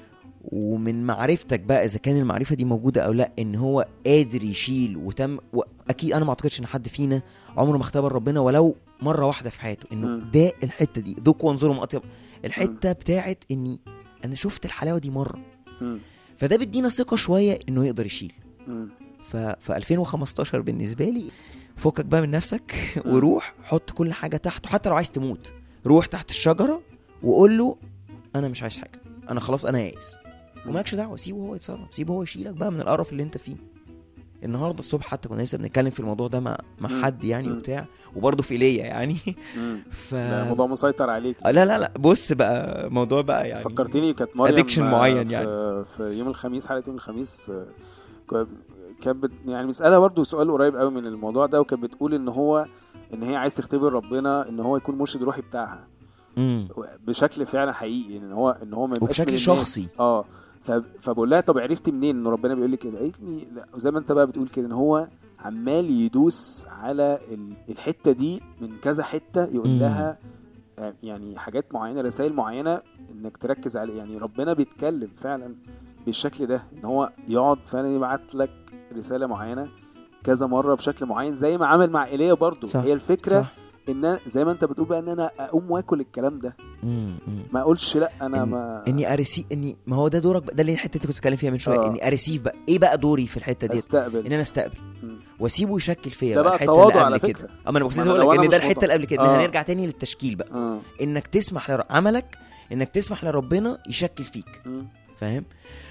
ومن معرفتك بقى اذا كان المعرفه دي موجوده او لا ان هو قادر يشيل وتم واكيد انا ما اعتقدش ان حد فينا عمره ما اختبر ربنا ولو مره واحده في حياته انه مم. ده الحته دي ذوقوا وانظروا ما اطيب الحته بتاعت اني انا شفت الحلاوه دي مره مم. فده بيدينا ثقه شويه انه يقدر يشيل مم. ف ف 2015 بالنسبه لي فكك بقى من نفسك مم. وروح حط كل حاجه تحته حتى لو عايز تموت روح تحت الشجره وقول له انا مش عايز حاجه انا خلاص انا يائس ومالكش دعوه سيبه هو يتصرف سيبه هو يشيلك بقى من القرف اللي انت فيه النهارده الصبح حتى كنا لسه بنتكلم في الموضوع ده مع مع مم. حد يعني مم. وبتاع وبرضه في ايليا يعني مم. ف ده الموضوع مسيطر عليك آه، لا لا لا بص بقى موضوع بقى يعني فكرتني كانت مريم Addiction آه، معين في- يعني. في يوم الخميس حلقه يوم الخميس آه، ك- كانت بت- يعني بسألها برضو سؤال قريب قوي من الموضوع ده وكانت بتقول ان هو ان هي عايز تختبر ربنا ان هو يكون مرشد روحي بتاعها مم. بشكل فعلا حقيقي ان هو ان هو ما يبقاش وبشكل من الناس. شخصي اه ف- فبقول لها طب عرفتي منين ان ربنا بيقول لك كده قالت لي لا وزي ما انت بقى بتقول كده ان هو عمال يدوس على ال- الحته دي من كذا حته يقول مم. لها آه، يعني حاجات معينه رسائل معينه انك تركز عليه يعني ربنا بيتكلم فعلا بالشكل ده ان هو يقعد فعلا يبعت لك رساله معينه كذا مره بشكل معين زي ما عمل مع ايليا برضو صح، هي الفكره صح ان أنا- زي ما انت بتقول بقى ان انا اقوم واكل الكلام ده مم، مم. ما اقولش لا انا إن- ما اني اريسيف اني ما هو ده دورك بقى ده اللي الحته اللي كنت بتتكلم فيها من شويه آه. اني اريسيف بقى ايه بقى دوري في الحته ديت استقبل ان انا استقبل مم. واسيبه يشكل فيا ده بقى بقى الحته تواضع اللي على قبل فكرة. كده اما انا كنت ما لسه أنا اقول لو لك أنا ان ده مش الحته متواضع. اللي قبل كده ان آه. هنرجع تاني للتشكيل بقى اه انك تسمح لر... عملك انك تسمح لربنا يشكل فيك مم. فاهم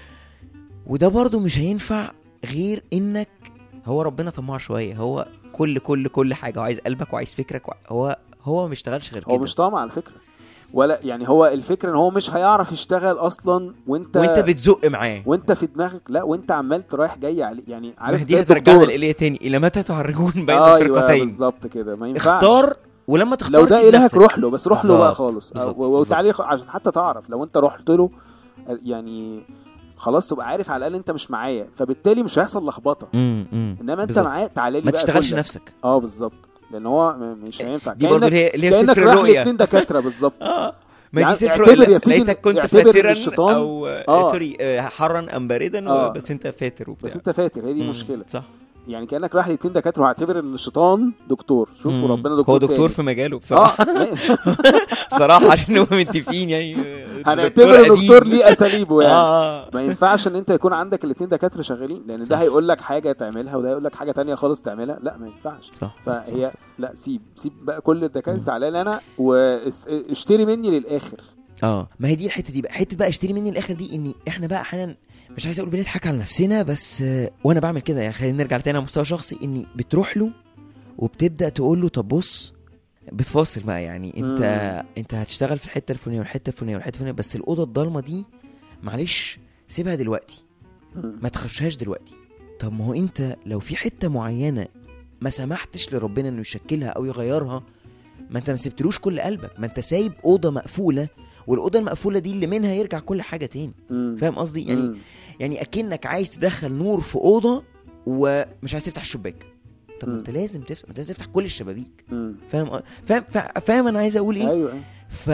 وده برضو مش هينفع غير انك هو ربنا طماع شويه هو كل كل كل حاجه وعايز قلبك وعايز فكرك وع- هو هو ما بيشتغلش غير هو كده مش طامع على فكره ولا يعني هو الفكره ان هو مش هيعرف يشتغل اصلا وانت وانت بتزق معاه وانت في دماغك لا وانت عمال رايح جاي عليه يعني عارف ما دي زي هترجعنا الدكتور. لإليه تاني الى متى تعرجون بين ايوه الفرقتين بالظبط كده ما ينفعش اختار ولما تختار لو ده سيب الهك نفسك. روح له بس روح له بقى بالظبط، خالص بالظبط، و- وتعالى خ- عشان حتى تعرف لو انت رحت له يعني خلاص تبقى عارف على الاقل انت مش معايا فبالتالي مش هيحصل لخبطه امم امم انما انت بالظبط. معايا تعالى لي ما بقى تشتغلش كلك. نفسك اه بالظبط لان هو م- مش هينفع دي برضه كأنك- اللي هي اللي هي كأنك سفر رايح الرؤيا لاتنين دكاتره بالظبط اه ما يعني دي سفر اعتبر الرؤيا يا سيدي- ليتك كنت اعتبر إن فاترا الشيطان- او آه. آه. سوري آه، حرا ام باردا آه. بس انت فاتر وبتاع بس انت فاكر هي دي مم، مشكله صح يعني كانك رايح لاتنين دكاتره وهعتبر ان الشيطان دكتور شوف مم. وربنا دكتور هو دكتور تاني. في مجاله بصراحه اه بصراحه عشان نبقى متفقين يعني آه، هنعتبر قديم. الدكتور ليه اساليبه يعني اه ما ينفعش ان انت يكون عندك الاثنين دكاتره شغالين لان صح. ده هيقول لك حاجه تعملها وده هيقول لك حاجه تانية خالص تعملها لا ما ينفعش صح صح، فهي صح، صح. لا سيب سيب بقى كل الدكاتره مم. تعالى لي انا واشتري مني للاخر اه ما هي دي الحته دي بقى حته بقى اشتري مني الاخر دي اني احنا بقى احيانا مش عايز اقول بنضحك على نفسنا بس آه، وانا بعمل كده يعني خلينا نرجع تاني على مستوى شخصي اني بتروح له وبتبدا تقول له طب بص بتفاصل بقى يعني انت مم. انت هتشتغل في الحته الفلانيه والحته الفلانيه والحته الفلانيه بس الاوضه الضلمه دي معلش سيبها دلوقتي مم. ما تخشهاش دلوقتي طب ما هو انت لو في حته معينه ما سمحتش لربنا انه يشكلها او يغيرها ما انت ما سبتلوش كل قلبك ما انت سايب اوضه مقفوله والاوضه المقفوله دي اللي منها يرجع كل حاجه تاني مم. فاهم قصدي يعني مم. يعني اكنك عايز تدخل نور في اوضه ومش عايز تفتح الشباك طب ما مم. انت لازم تفتح ما انت لازم تفتح كل الشبابيك مم. فاهم فاهم فا- فاهم انا عايز اقول ايه ايوه أيوة. ف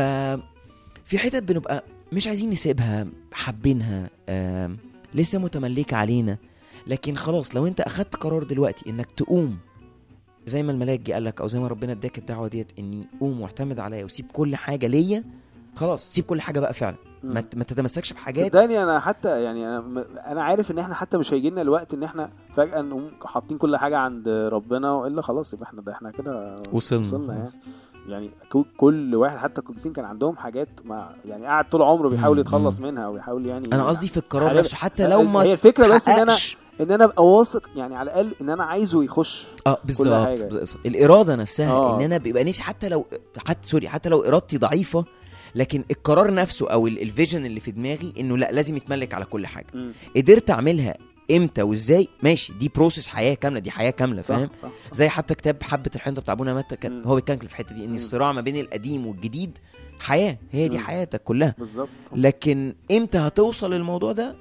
في حتت بنبقى مش عايزين نسيبها حابينها آم، لسه متملكة علينا لكن خلاص لو انت اخدت قرار دلوقتي انك تقوم زي ما الملاك جه قال لك او زي ما ربنا اداك الدعوه ديت اني قوم واعتمد عليا وسيب كل حاجه ليا خلاص سيب كل حاجه بقى فعلا ما ت- ما تتمسكش بحاجات صدقني انا حتى يعني انا م- انا عارف ان احنا حتى مش هيجي لنا الوقت ان احنا فجاه نقوم حاطين كل حاجه عند ربنا والا خلاص يبقى احنا ده احنا كده وصلنا وصلنا يعني خلاص. يعني كو- كل واحد حتى القديسين كان عندهم حاجات ما يعني قاعد طول عمره بيحاول مم. يتخلص مم. منها ويحاول يعني انا قصدي في القرار عارف- نفسه حتى لو ما هي الفكره بس ان انا تحققش ان انا ابقى واثق يعني على الاقل ان انا عايزه يخش اه بالظبط حاجة. بالظبط. الاراده نفسها آه. ان انا بيبقى نفسي حتى لو حتى سوري حتى لو ارادتي ضعيفه لكن القرار نفسه او ال- الفيجن اللي في دماغي انه لا لازم يتملك على كل حاجه مم. قدرت اعملها امتى وازاي ماشي دي بروسيس حياه كامله دي حياه كامله صح، فاهم صح. زي حتى كتاب حبه الحنطه بتاع ابونا متى كان مم. هو بيتكلم في الحته دي ان مم. الصراع ما بين القديم والجديد حياه هي دي مم. حياتك كلها بالظبط لكن امتى هتوصل للموضوع ده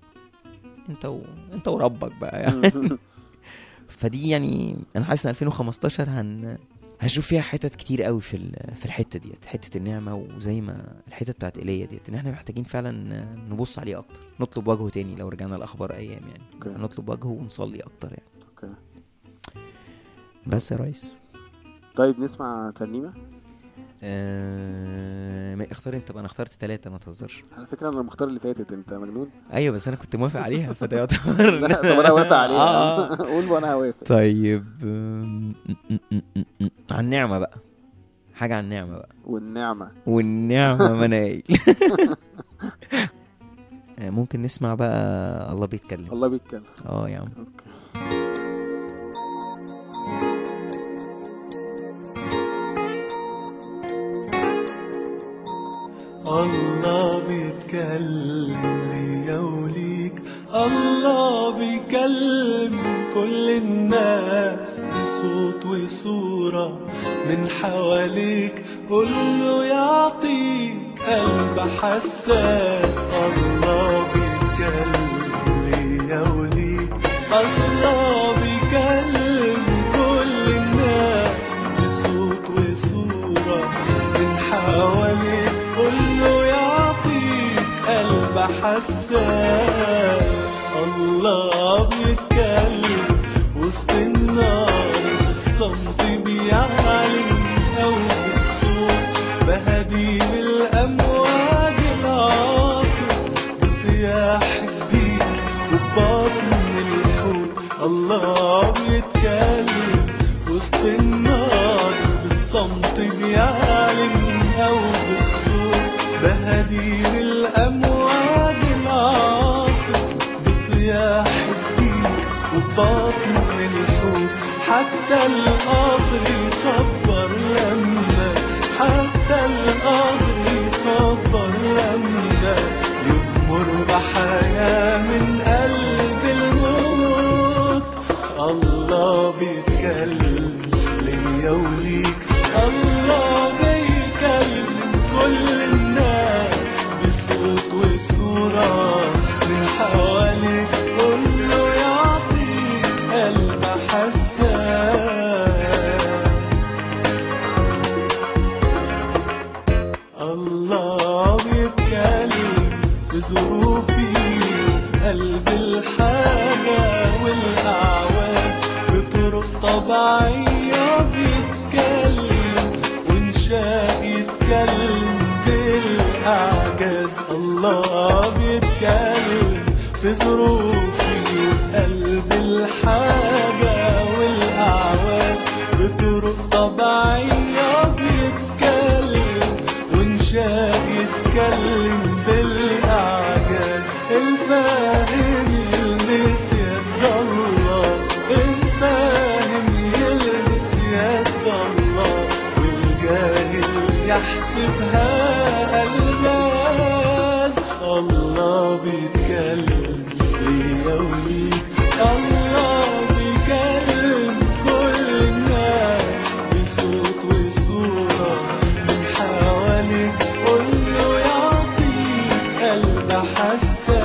انت و... انت وربك بقى يعني مم. فدي يعني انا حاسس ان 2015 هن هشوف فيها حتت كتير قوي في ال- في الحته ديت حته النعمه وزي ما الحتت بتاعت ايليا ديت ان احنا محتاجين فعلا نبص عليه اكتر نطلب وجهه تاني لو رجعنا لاخبار ايام يعني أوكي. نطلب وجهه ونصلي اكتر يعني أوكي. بس يا ريس طيب نسمع ترنيمه آه... ما اختار انت بقى انا اخترت ثلاثة ما تهزرش على فكره انا المختار اللي فاتت انت مجنون ايوه بس انا كنت موافق عليها فده يعتبر لا طب انا وافق عليها آه، آه. قول وانا هوافق طيب أم، م- م- م- م- عن النعمة بقى حاجة عن النعمة بقى والنعمه والنعمة منايل آه، ممكن نسمع بقى الله بيتكلم الله بيتكلم اه يا عم اوكي الله بيتكلم ليا وليك الله بيكلم كل الناس بصوت وصورة من حواليك كله يعطيك قلب حساس الله بيتكلم ليا وليك الله بيكلم كل الناس بصوت وصورة من حواليك كله يعطيك قلب حساس الله بيتكلم وسط النار والصمت بيعلن بهدير الأمواج العاصف بصياح الديك وفي بطن الحوت الله بيتكلم وسط النار بالصمت بيعلن أو بالصوت بهدير الأمواج العاصف بصياح الديك وفي بطن الحوت حتى القبر يخبر لما حتى القبر يخبر لما يغمر بحياة من قلب الموت الله بيتكلم ليا وليك الله بيكلم كل الناس بصوت وصورة من حواليك كله يعطيك قلب حساس الله بيتكلم في ظروفي وفي قلب الحاجة والأعواز بطرق طبيعية بيتكلم وإنشاء يتكلم بالأعجاز الله بيتكلم في ظروفي وفي قلب الحاجة والأعواز بطرق طبيعية بيتكلم وإنشاء يتكلم بالأعجاز الفاهم يلمس يد الله الفاهم يلمس يد الله والجاهل يحسبها ألغاز الله بيتكلم ليا وليك الله بيكلم كل الناس بصوت وصورة من حواليك كله يعطيك قلب حساس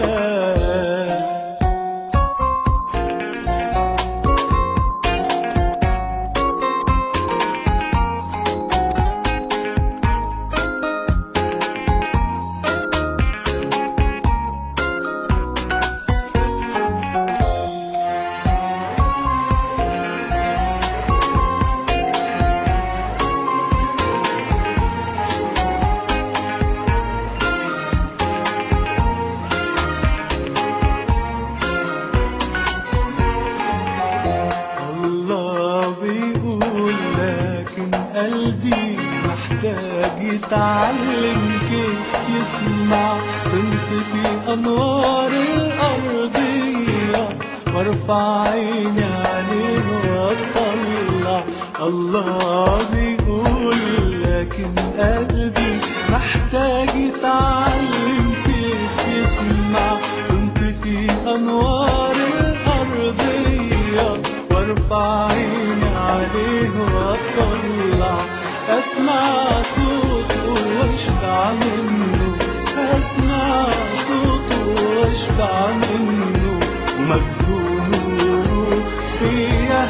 الله بيقول لكن قلبي محتاج يتعلم كيف يسمع كنت في أنوار الأرضية وارفع عيني عليه واطلع الله بيقول لكن قلبي محتاج يتعلم كيف يسمع كنت في أنوار الأرضية وارفع عيني عليه واطلع اسمع صوته واشبع منه اسمع صوته واشبع منه ومجده نوره فيا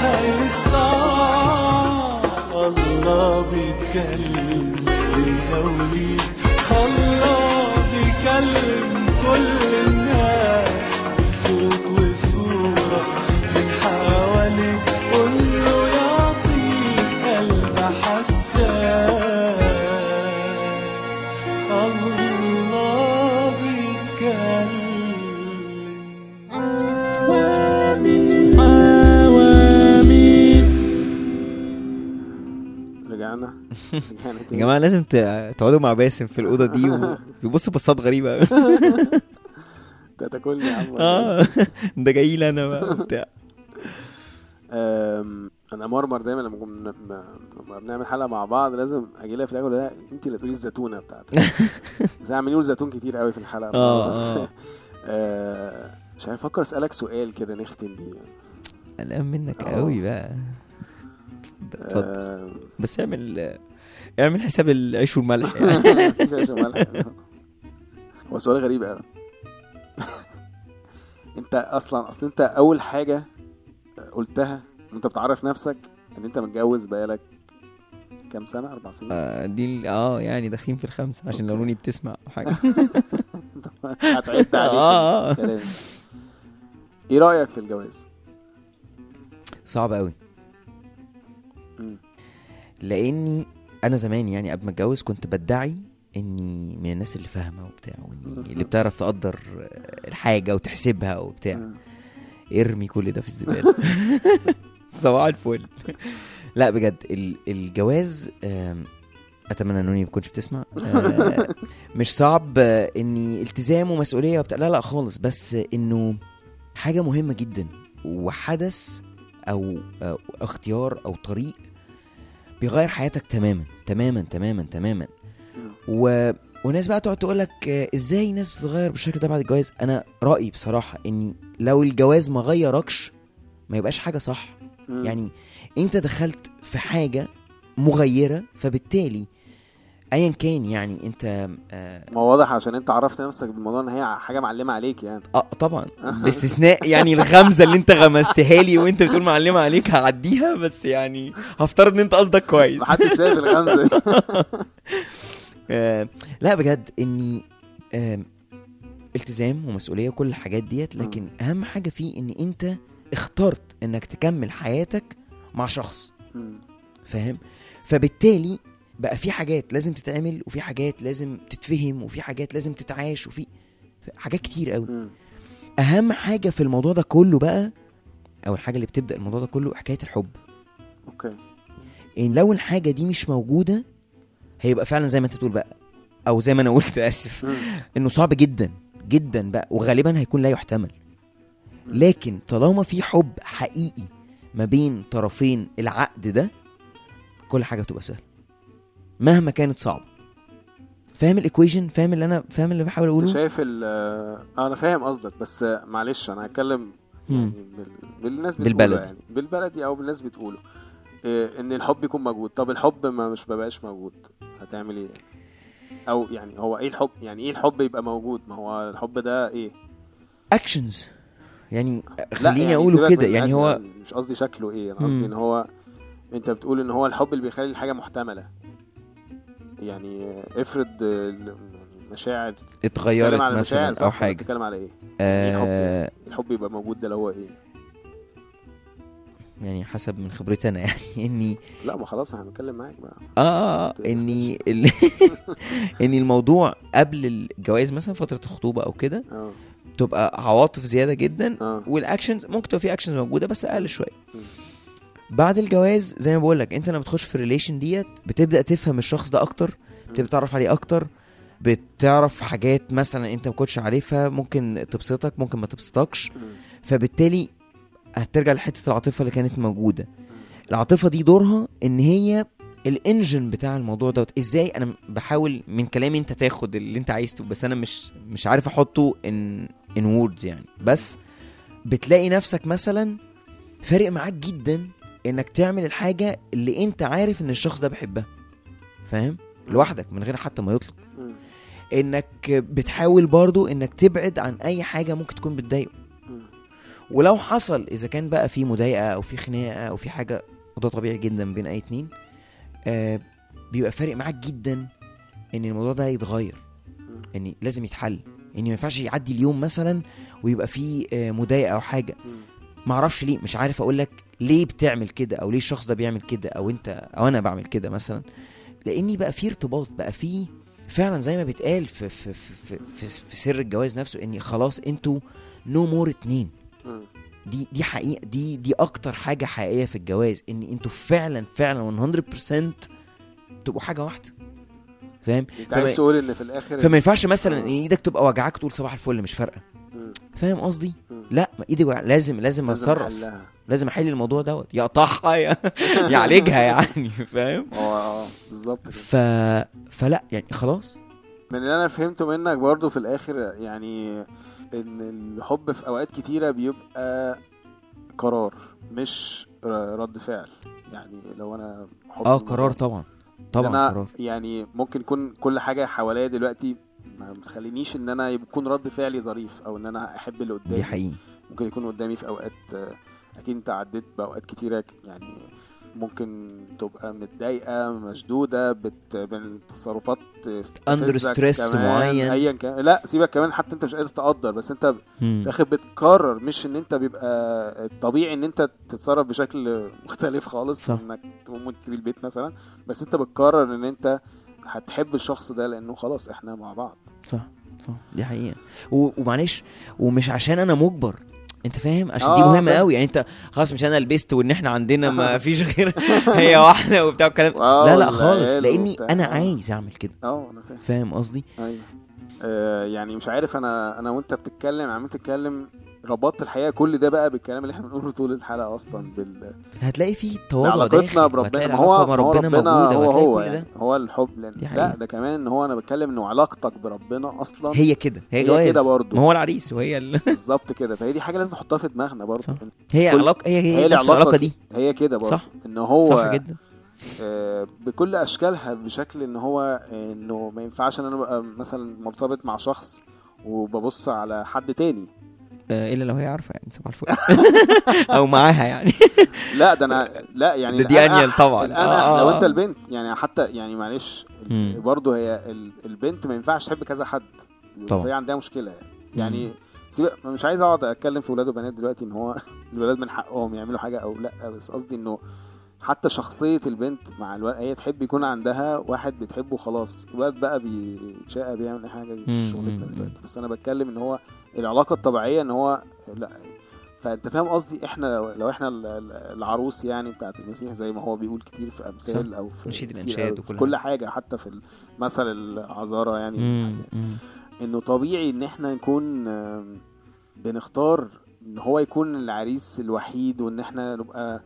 هيسطع الله بيتكلم ليا وليك الله بيكلم كل الناس بصوت وصورة من حواليك كله يعطيك قلب حساس الله بيتكلم رجعنا رجعنا يا تاني. جماعه لازم ت- تقعدوا مع باسم في الاوضه دي وبيبص بصات غريبه أوي. انت هتاكلني يا عم ولا إيه؟ اه ده جاي لي انا بقى بتاع أم، انا مرمر دايما لما كنا لما بنعمل حلقه مع بعض لازم اجي لها في الاول لا انت اللي تقولي الزيتونه بتاعتك زي عمالين نقول زيتون كتير قوي في الحلقه اه اه آه، مش عارف افكر اسالك سؤال كده نختم بيه قلقان منك آه. قوي بقى اتفضل آه، بس اعمل اعمل حساب العيش والملح يعني. مفيش عيش وملح. هو سؤال غريب قوي انت اصلا اصل انت اول حاجه قلتها وانت بتعرف نفسك ان انت متجوز بقالك كام سنه اربع سنين آه، دي ال- اه يعني داخلين في الخمسه عشان لو نوني بتسمع او حاجه هتعد عليك آه. الكلام. ايه رايك في الجواز صعب قوي مم. لاني انا زمان يعني قبل ما اتجوز كنت بدعي اني من الناس اللي فاهمه وبتاع واني اللي بتعرف تقدر الحاجه وتحسبها وبتاع مم. ارمي كل ده في الزباله صباح الفل لا بجد ال- الجواز آم، اتمنى انوني ما تكونش بتسمع آه، مش صعب آه، اني التزام ومسؤوليه وبتاع لا لا خالص بس انه حاجه مهمه جدا وحدث او أو اختيار او طريق بيغير حياتك تماما تماما تماما تماما و... وناس بقى تقعد تقول لك ازاي الناس بتتغير بالشكل ده بعد الجواز انا رايي بصراحه اني لو الجواز ما غيركش ما يبقاش حاجه صح مم. يعني انت دخلت في حاجه مغيره فبالتالي ايا كان يعني انت آه, ما هو واضح عشان انت عرفت نفسك بالموضوع ان هي حاجه معلمه عليك يعني اه طبعا باستثناء يعني الغمزه اللي انت غمزتها لي وانت بتقول معلمه عليك هعديها بس يعني هفترض ان انت قصدك كويس محدش شايف الغمزه دي آه لا بجد اني آه التزام ومسؤوليه وكل الحاجات ديت لكن اهم حاجه فيه ان انت اخترت انك تكمل حياتك مع شخص مم. فاهم فبالتالي بقى في حاجات لازم تتعمل وفي حاجات لازم تتفهم وفي حاجات لازم تتعاش وفي حاجات كتير قوي مم. اهم حاجه في الموضوع ده كله بقى او الحاجه اللي بتبدا الموضوع ده كله حكايه الحب اوكي ان لو الحاجه دي مش موجوده هيبقى فعلا زي ما انت تقول بقى او زي ما انا قلت اسف مم. انه صعب جدا جدا بقى وغالبا هيكون لا يحتمل لكن طالما في حب حقيقي ما بين طرفين العقد ده كل حاجه بتبقى سهله مهما كانت صعبه فاهم الايكويشن فاهم اللي انا فاهم اللي بحاول انت اقوله شايف ال آه، انا فاهم قصدك بس معلش انا هتكلم يعني مم. بال... بالناس بتقوله بالبلدي. يعني بالبلدي او بالناس بتقوله إيه ان الحب يكون موجود طب الحب ما مش مبقاش موجود هتعمل ايه او يعني هو ايه الحب يعني ايه الحب يبقى موجود ما هو الحب ده ايه اكشنز يعني لا، خليني يعني اقوله سيبك كده من يعني الأكل، هو أنا مش قصدي شكله ايه انا مم. قصدي ان هو انت بتقول ان هو الحب اللي بيخلي الحاجه محتمله يعني افرض المشاعر اتغيرت بتتكلم على مثلا المشاعر او صح؟ حاجه بتتكلم على ايه إيه الحب آه يعني؟ الحب يبقى موجود ده اللي هو ايه يعني حسب من خبرتي انا يعني اني لا ما خلاص انا هنتكلم معاك بقى اه اه, آه اني ال... اني الموضوع قبل الجواز مثلا فتره الخطوبه او كده اه تبقى عواطف زياده جدا اه والاكشنز ممكن تبقى في اكشنز موجوده بس اقل شويه مم. بعد الجواز زي ما بقول لك انت لما بتخش في الريليشن ديت بتبدا تفهم الشخص ده اكتر بتبدا تعرف عليه اكتر بتعرف حاجات مثلا انت ما كنتش عارفها ممكن تبسطك ممكن ما تبسطكش مم. فبالتالي هترجع لحته العاطفه اللي كانت موجوده العاطفه دي دورها ان هي الانجن بتاع الموضوع دوت ازاي انا بحاول من كلامي انت تاخد اللي انت عايزه بس انا مش مش عارف احطه ان ان ووردز يعني بس بتلاقي نفسك مثلا فارق معاك جدا انك تعمل الحاجه اللي انت عارف ان الشخص ده بيحبها فاهم لوحدك من غير حتى ما يطلب مم. انك بتحاول برضو انك تبعد عن اي حاجه ممكن تكون بتضايقه مم. ولو حصل اذا كان بقى في مضايقه او في خناقه او في حاجه وده طبيعي جدا بين اي اتنين آه بيبقى فارق معاك جدا ان الموضوع ده يتغير مم. ان لازم يتحل ان ما ينفعش يعدي اليوم مثلا ويبقى فيه آه مضايقه او حاجه مم. معرفش ليه مش عارف اقول لك ليه بتعمل كده او ليه الشخص ده بيعمل كده او انت او انا بعمل كده مثلا لاني بقى في ارتباط بقى في فعلا زي ما بيتقال في في في في, في, في سر الجواز نفسه اني خلاص انتوا نو مور اتنين مم. دي دي حقيقه دي دي اكتر حاجه حقيقيه في الجواز ان انتوا فعلا فعلا 100% تبقوا حاجه واحده فاهم انت فما- عايز تقول ان في الاخر فما ينفعش مثلا آه. ان ايدك تبقى وجعاك تقول صباح الفل مش فارقه مم. فاهم قصدي مم. لا ما ايدي وجع... لازم لازم لازم اتصرف نحلها. لازم احل الموضوع دوت يقطعها يا- يعالجها يعني فاهم هو اه بالظبط كده ف... فلا يعني خلاص من اللي انا فهمته منك برضو في الاخر يعني ان الحب في اوقات كتيره بيبقى قرار مش ر- رد فعل يعني لو انا حب اه قرار طبعا طبعا أنا قرار يعني ممكن يكون كل حاجه حواليا دلوقتي ما بتخلينيش ان انا يكون رد فعلي ظريف او ان انا احب اللي قدامي دي حقيقي ممكن يكون قدامي في اوقات آه، اكيد انت عديت باوقات كتيره يعني ممكن تبقى متضايقه مشدوده بت... بالتصرفات Under تستفزك stress كمان، معين. ايا كان لا سيبك كمان حتى انت مش قادر تقدر بس انت في مم. الاخر بتقرر مش ان انت بيبقى الطبيعي ان انت تتصرف بشكل مختلف خالص صح. انك تقوم وانت تسيب البيت مثلا بس انت بتقرر ان انت هتحب الشخص ده لانه خلاص احنا مع بعض صح صح دي حقيقة و- ومعلش ومش عشان انا مجبر انت فاهم عشان دي آه، مهمه فاهم. قوي يعني انت خلاص مش انا لبست وان احنا عندنا ما فيش غير هي واحده وبتاع الكلام آه، لا لا والعيال خالص لاني وبتاع. انا آه. عايز اعمل كده اه انا فاهم فاهم قصدي ايوه آه يعني مش عارف انا انا وانت بتتكلم عمال تتكلم ربطت الحقيقه كل ده بقى بالكلام اللي احنا بنقوله طول الحلقه اصلا بال هتلاقي فيه تواضع علاقتنا داخل بربنا وهتلاقي ما هو العلاقه مع ما هو ربنا موجوده هو وهتلاقي هو كل يعني ده هو الحب لان دي لا حقيقة. ده كمان ان هو انا بتكلم انه علاقتك بربنا اصلا هي كده هي هي جواز كده برضه. ما هو العريس وهي ال... بالظبط كده فهي دي حاجه لازم نحطها في دماغنا برضه صح. هي كل- علاقه هي هي, هي نفس العلاقة العلاقه دي هي كده برضه صح. ان هو صح جدا آه، بكل اشكالها بشكل ان هو آه، انه ما ينفعش ان انا ابقى مثلا مرتبط مع شخص وببص على حد تاني آه، الا لو هي عارفه يعني صباح الفل او معاها يعني لا ده انا لا يعني ده دي الآن انيل أح- طبعا الان آه، لو آه. انت البنت يعني حتى يعني معلش مم. برضه هي ال- البنت ما ينفعش تحب كذا حد طبعا. هي عندها مشكله يعني يعني سيبك مش عايز اقعد اتكلم في ولاد وبنات دلوقتي ان هو الولاد من حقهم يعملوا حاجه او لا بس قصدي انه حتى شخصية البنت مع الولد هي تحب يكون عندها واحد بتحبه خلاص الولد بقى بيتشقى بيعمل اي حاجة دي مم، مش شغلتنا مم، دلوقتي بس انا بتكلم ان هو العلاقة الطبيعية ان هو لا فانت فاهم قصدي احنا لو, لو احنا ال- ال- العروس يعني بتاعت المسيح زي ما هو بيقول كتير في امثال او في نشيد كتير الإنشاد أوي في وكل كل حاجة حتى في مثل العذارى يعني مم، مم. انه طبيعي ان احنا نكون آم، بنختار ان هو يكون العريس الوحيد وان احنا نبقى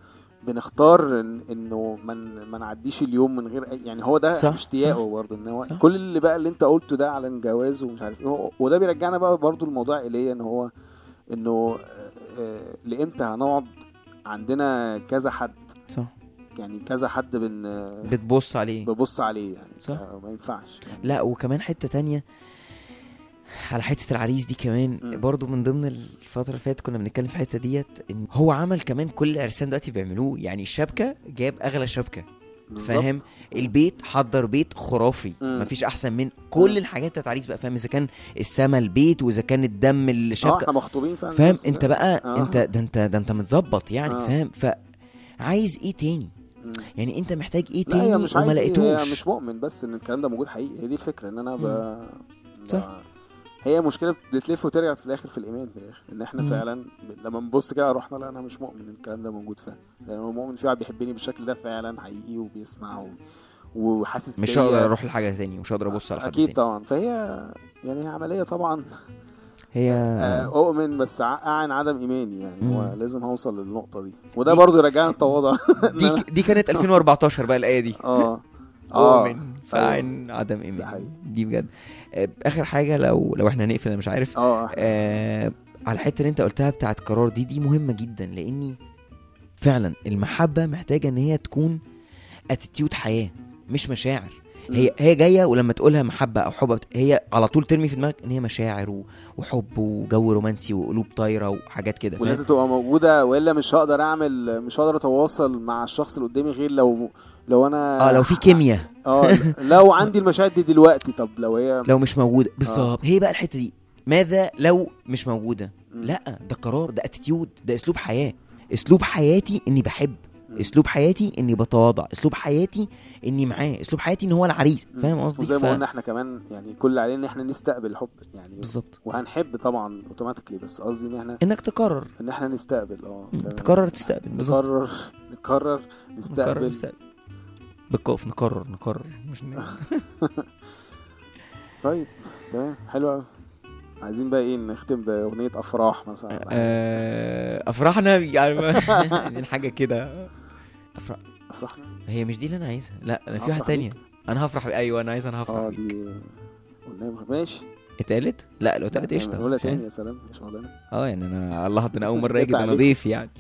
بنختار إن انه ما من ما نعديش اليوم من غير أي يعني هو ده صح، اشتياقه برضه ان هو صح. كل اللي بقى اللي انت قلته ده على الجواز ومش عارف ايه هو- وده بيرجعنا بقى برضه الموضوع ايليا ان هو انه آه، آه، لامتى هنقعد عندنا كذا حد صح يعني كذا حد بن بتبص عليه ببص عليه يعني صح. آه، ما ينفعش يعني. لا وكمان حته تانية على حته العريس دي كمان مم. برضو من ضمن الفتره اللي فاتت كنا بنتكلم في الحته ديت ان هو عمل كمان كل العرسان دلوقتي بيعملوه يعني الشبكه جاب اغلى شبكه بالظبط. فاهم البيت حضر بيت خرافي مم. مفيش احسن من كل مم. الحاجات بتاعت العريس بقى فاهم اذا كان السما البيت واذا كان الدم اه الشبكه احنا مخطوبين فعلا فاهم بس- انت بقى آه. انت ده انت ده انت متظبط يعني آه. فاهم فعايز ايه تاني مم. يعني انت محتاج ايه لا هي تاني مش وما عايز إيه، هي لقيتوش مش مؤمن بس ان الكلام ده موجود حقيقي هي دي الفكره ان انا ب... صح. ب... هي مشكله بتلف وترجع في الاخر في الايمان في الاخر ان احنا مم. فعلا لما نبص كده رحنا لا انا مش مؤمن ان الكلام ده موجود فعلا لان هو مؤمن في واحد بيحبني بالشكل ده فعلا حقيقي وبيسمع و... وحاسس مش بيا. هقدر اروح لحاجه تاني مش هقدر ابص على حد اكيد تاني طبعا فهي يعني هي عمليه طبعا هي آه، اؤمن بس ع- اعن عدم ايماني يعني مم. هو لازم هوصل للنقطه دي وده برضو يرجعنا التواضع إن دي أنا- دي كانت 2014 بقى الايه دي اه اه اؤمن فعن عدم ده ايمان حقيقي. دي بجد آه، اخر حاجه لو لو احنا هنقفل انا مش عارف اه آه على الحته اللي انت قلتها بتاعت قرار دي دي مهمه جدا لاني فعلا المحبه محتاجه ان هي تكون اتيتيود حياه مش مشاعر هي هي جايه ولما تقولها محبه او حب هي على طول ترمي في دماغك ان هي مشاعر و- وحب وجو رومانسي وقلوب طايره وحاجات كده فاهم ولازم تبقى موجوده والا مش هقدر اعمل مش هقدر اتواصل مع الشخص اللي قدامي غير لو لو انا اه لو في كيمياء اه لو عندي المشاعر دي دلوقتي طب لو هي لو مش موجوده بالظبط هي بقى الحته دي ماذا لو مش موجوده مم. لا ده قرار ده اتيتيود ده اسلوب حياه اسلوب حياتي اني بحب مم. اسلوب حياتي اني بتواضع اسلوب حياتي اني معاه اسلوب حياتي ان هو العريس مم. فاهم قصدي وزي ف- ما قلنا احنا كمان يعني كل اللي علينا ان احنا نستقبل الحب يعني بالظبط وهنحب طبعا اوتوماتيكلي بس قصدي ان احنا انك تقرر ان احنا نستقبل اه مم. تمام. تقرر تستقبل بالظبط نقرر نقرر نقرر نستقبل نستقبل بالقاف نقرر نقرر مش ن... طيب تمام حلو قوي عايزين بقى ايه نختم باغنيه افراح مثلا ولا حاجة. آه، افرحنا يعني عايزين حاجه كده أفرح... افرحنا هي مش دي اللي انا عايزها لا انا في أفرح واحده تانية انا هفرح ايوه انا عايز انا هفرح اه بيك. دي قلنا ماشي اتقالت لا لو اتقالت لا، قشطه نقولها فاهم؟ تاني يا سلام مش شغلانه اه يعني انا الله ده انا اول مره اجي جت ده انا عليك. ضيف يعني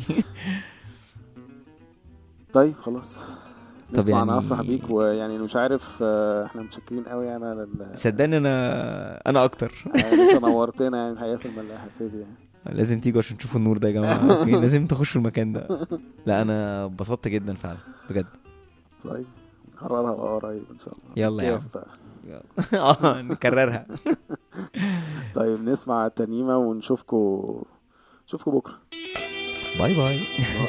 طيب خلاص طب نسمع يعني- انا افرح بيك ويعني مش عارف آه، احنا متشكرين قوي يعني على ال- صدقني انا انا اكتر على إن انت نورتنا يعني الحقيقه في الملاحه فيدي يعني لازم تيجوا عشان تشوفوا النور ده يا جماعه فين لازم تخشوا المكان ده لا انا اتبسطت جدا فعلا بجد طيب نكررها بقى قريب ان شاء الله يلا يا كيف عم. بقى. يلا. اه نكررها طيب نسمع الترنيمة ونشوفكم نشوفكم بكرة باي باي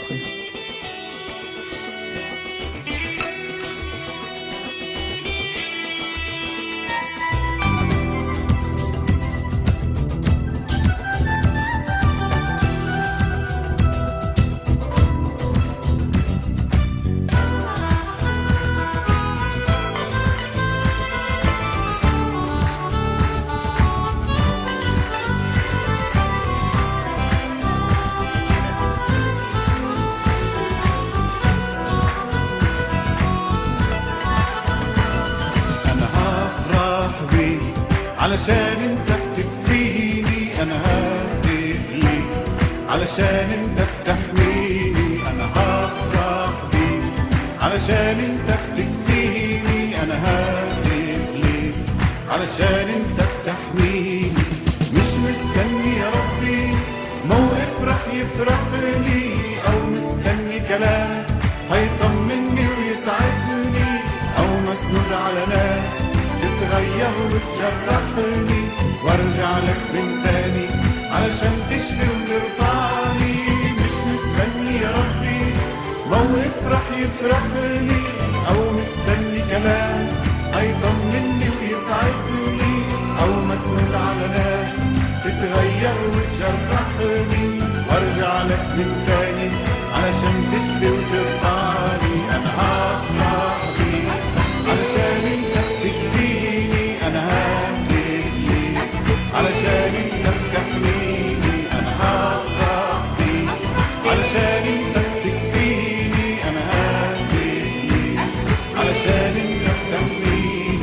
انا هفرح بيك علشان انت بتكفيني انا ههتف ليك علشان انت بتحميني انا هفرح بيك علشان انت بتكفيني انا ههتف ليك علشان انت بتحميني مش مستني يا ربي موقف رح يفرح لي او مستني كلام هيطمني ويسعدني او مسنود على ناس تتغير وتجرحني وارجع لك من تاني علشان تشفي وترفعني مش مستني يا ربي موقف رح يفرح لي او مستني كلام هيطمني ويسعدني او مسنود على ناس تتغير وتجرحني وارجع لك من تاني علشان تشفي وترفعني انا هفرح بيك علشان انت بتكفيني انا ههتف ليك علشان انت بتحميني انا هفرح بيك علشان انت بتكفيني انا ههتف ليك علشان انت بتحميني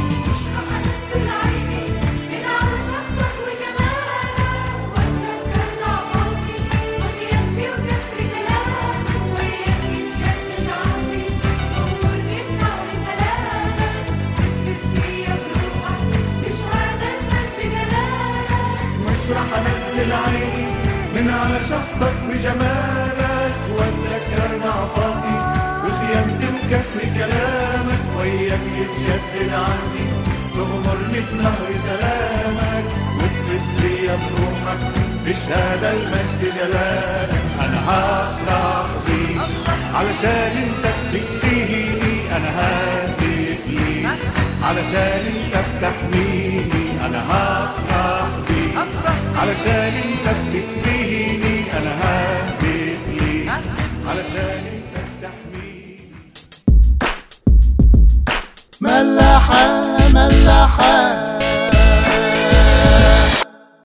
أحسن عيني من على شخصك وجمالك وأتذكر ضعفاتي وخيانتي وكسر كلامك وياك يتجدد عهدي تأمرني بنهر سلامك تثبت فيا بروحك بشهادة المجد جلالك مش رح انزل عيني من على شخصك وجمالك واتذكر ضعفاتي وخيانتي وكسر كلامك وياك يتجدد عندي تغمرني في نهر سلامك وتفت فيا بروحك بشهادة المجد جلالك انا هفرح بيك علشان انت بتكفيني انا ههتف ليك علشان انت بتحميني انا هفرح بيك علشان انت بتكفيني انا ههتف ليك علشان انت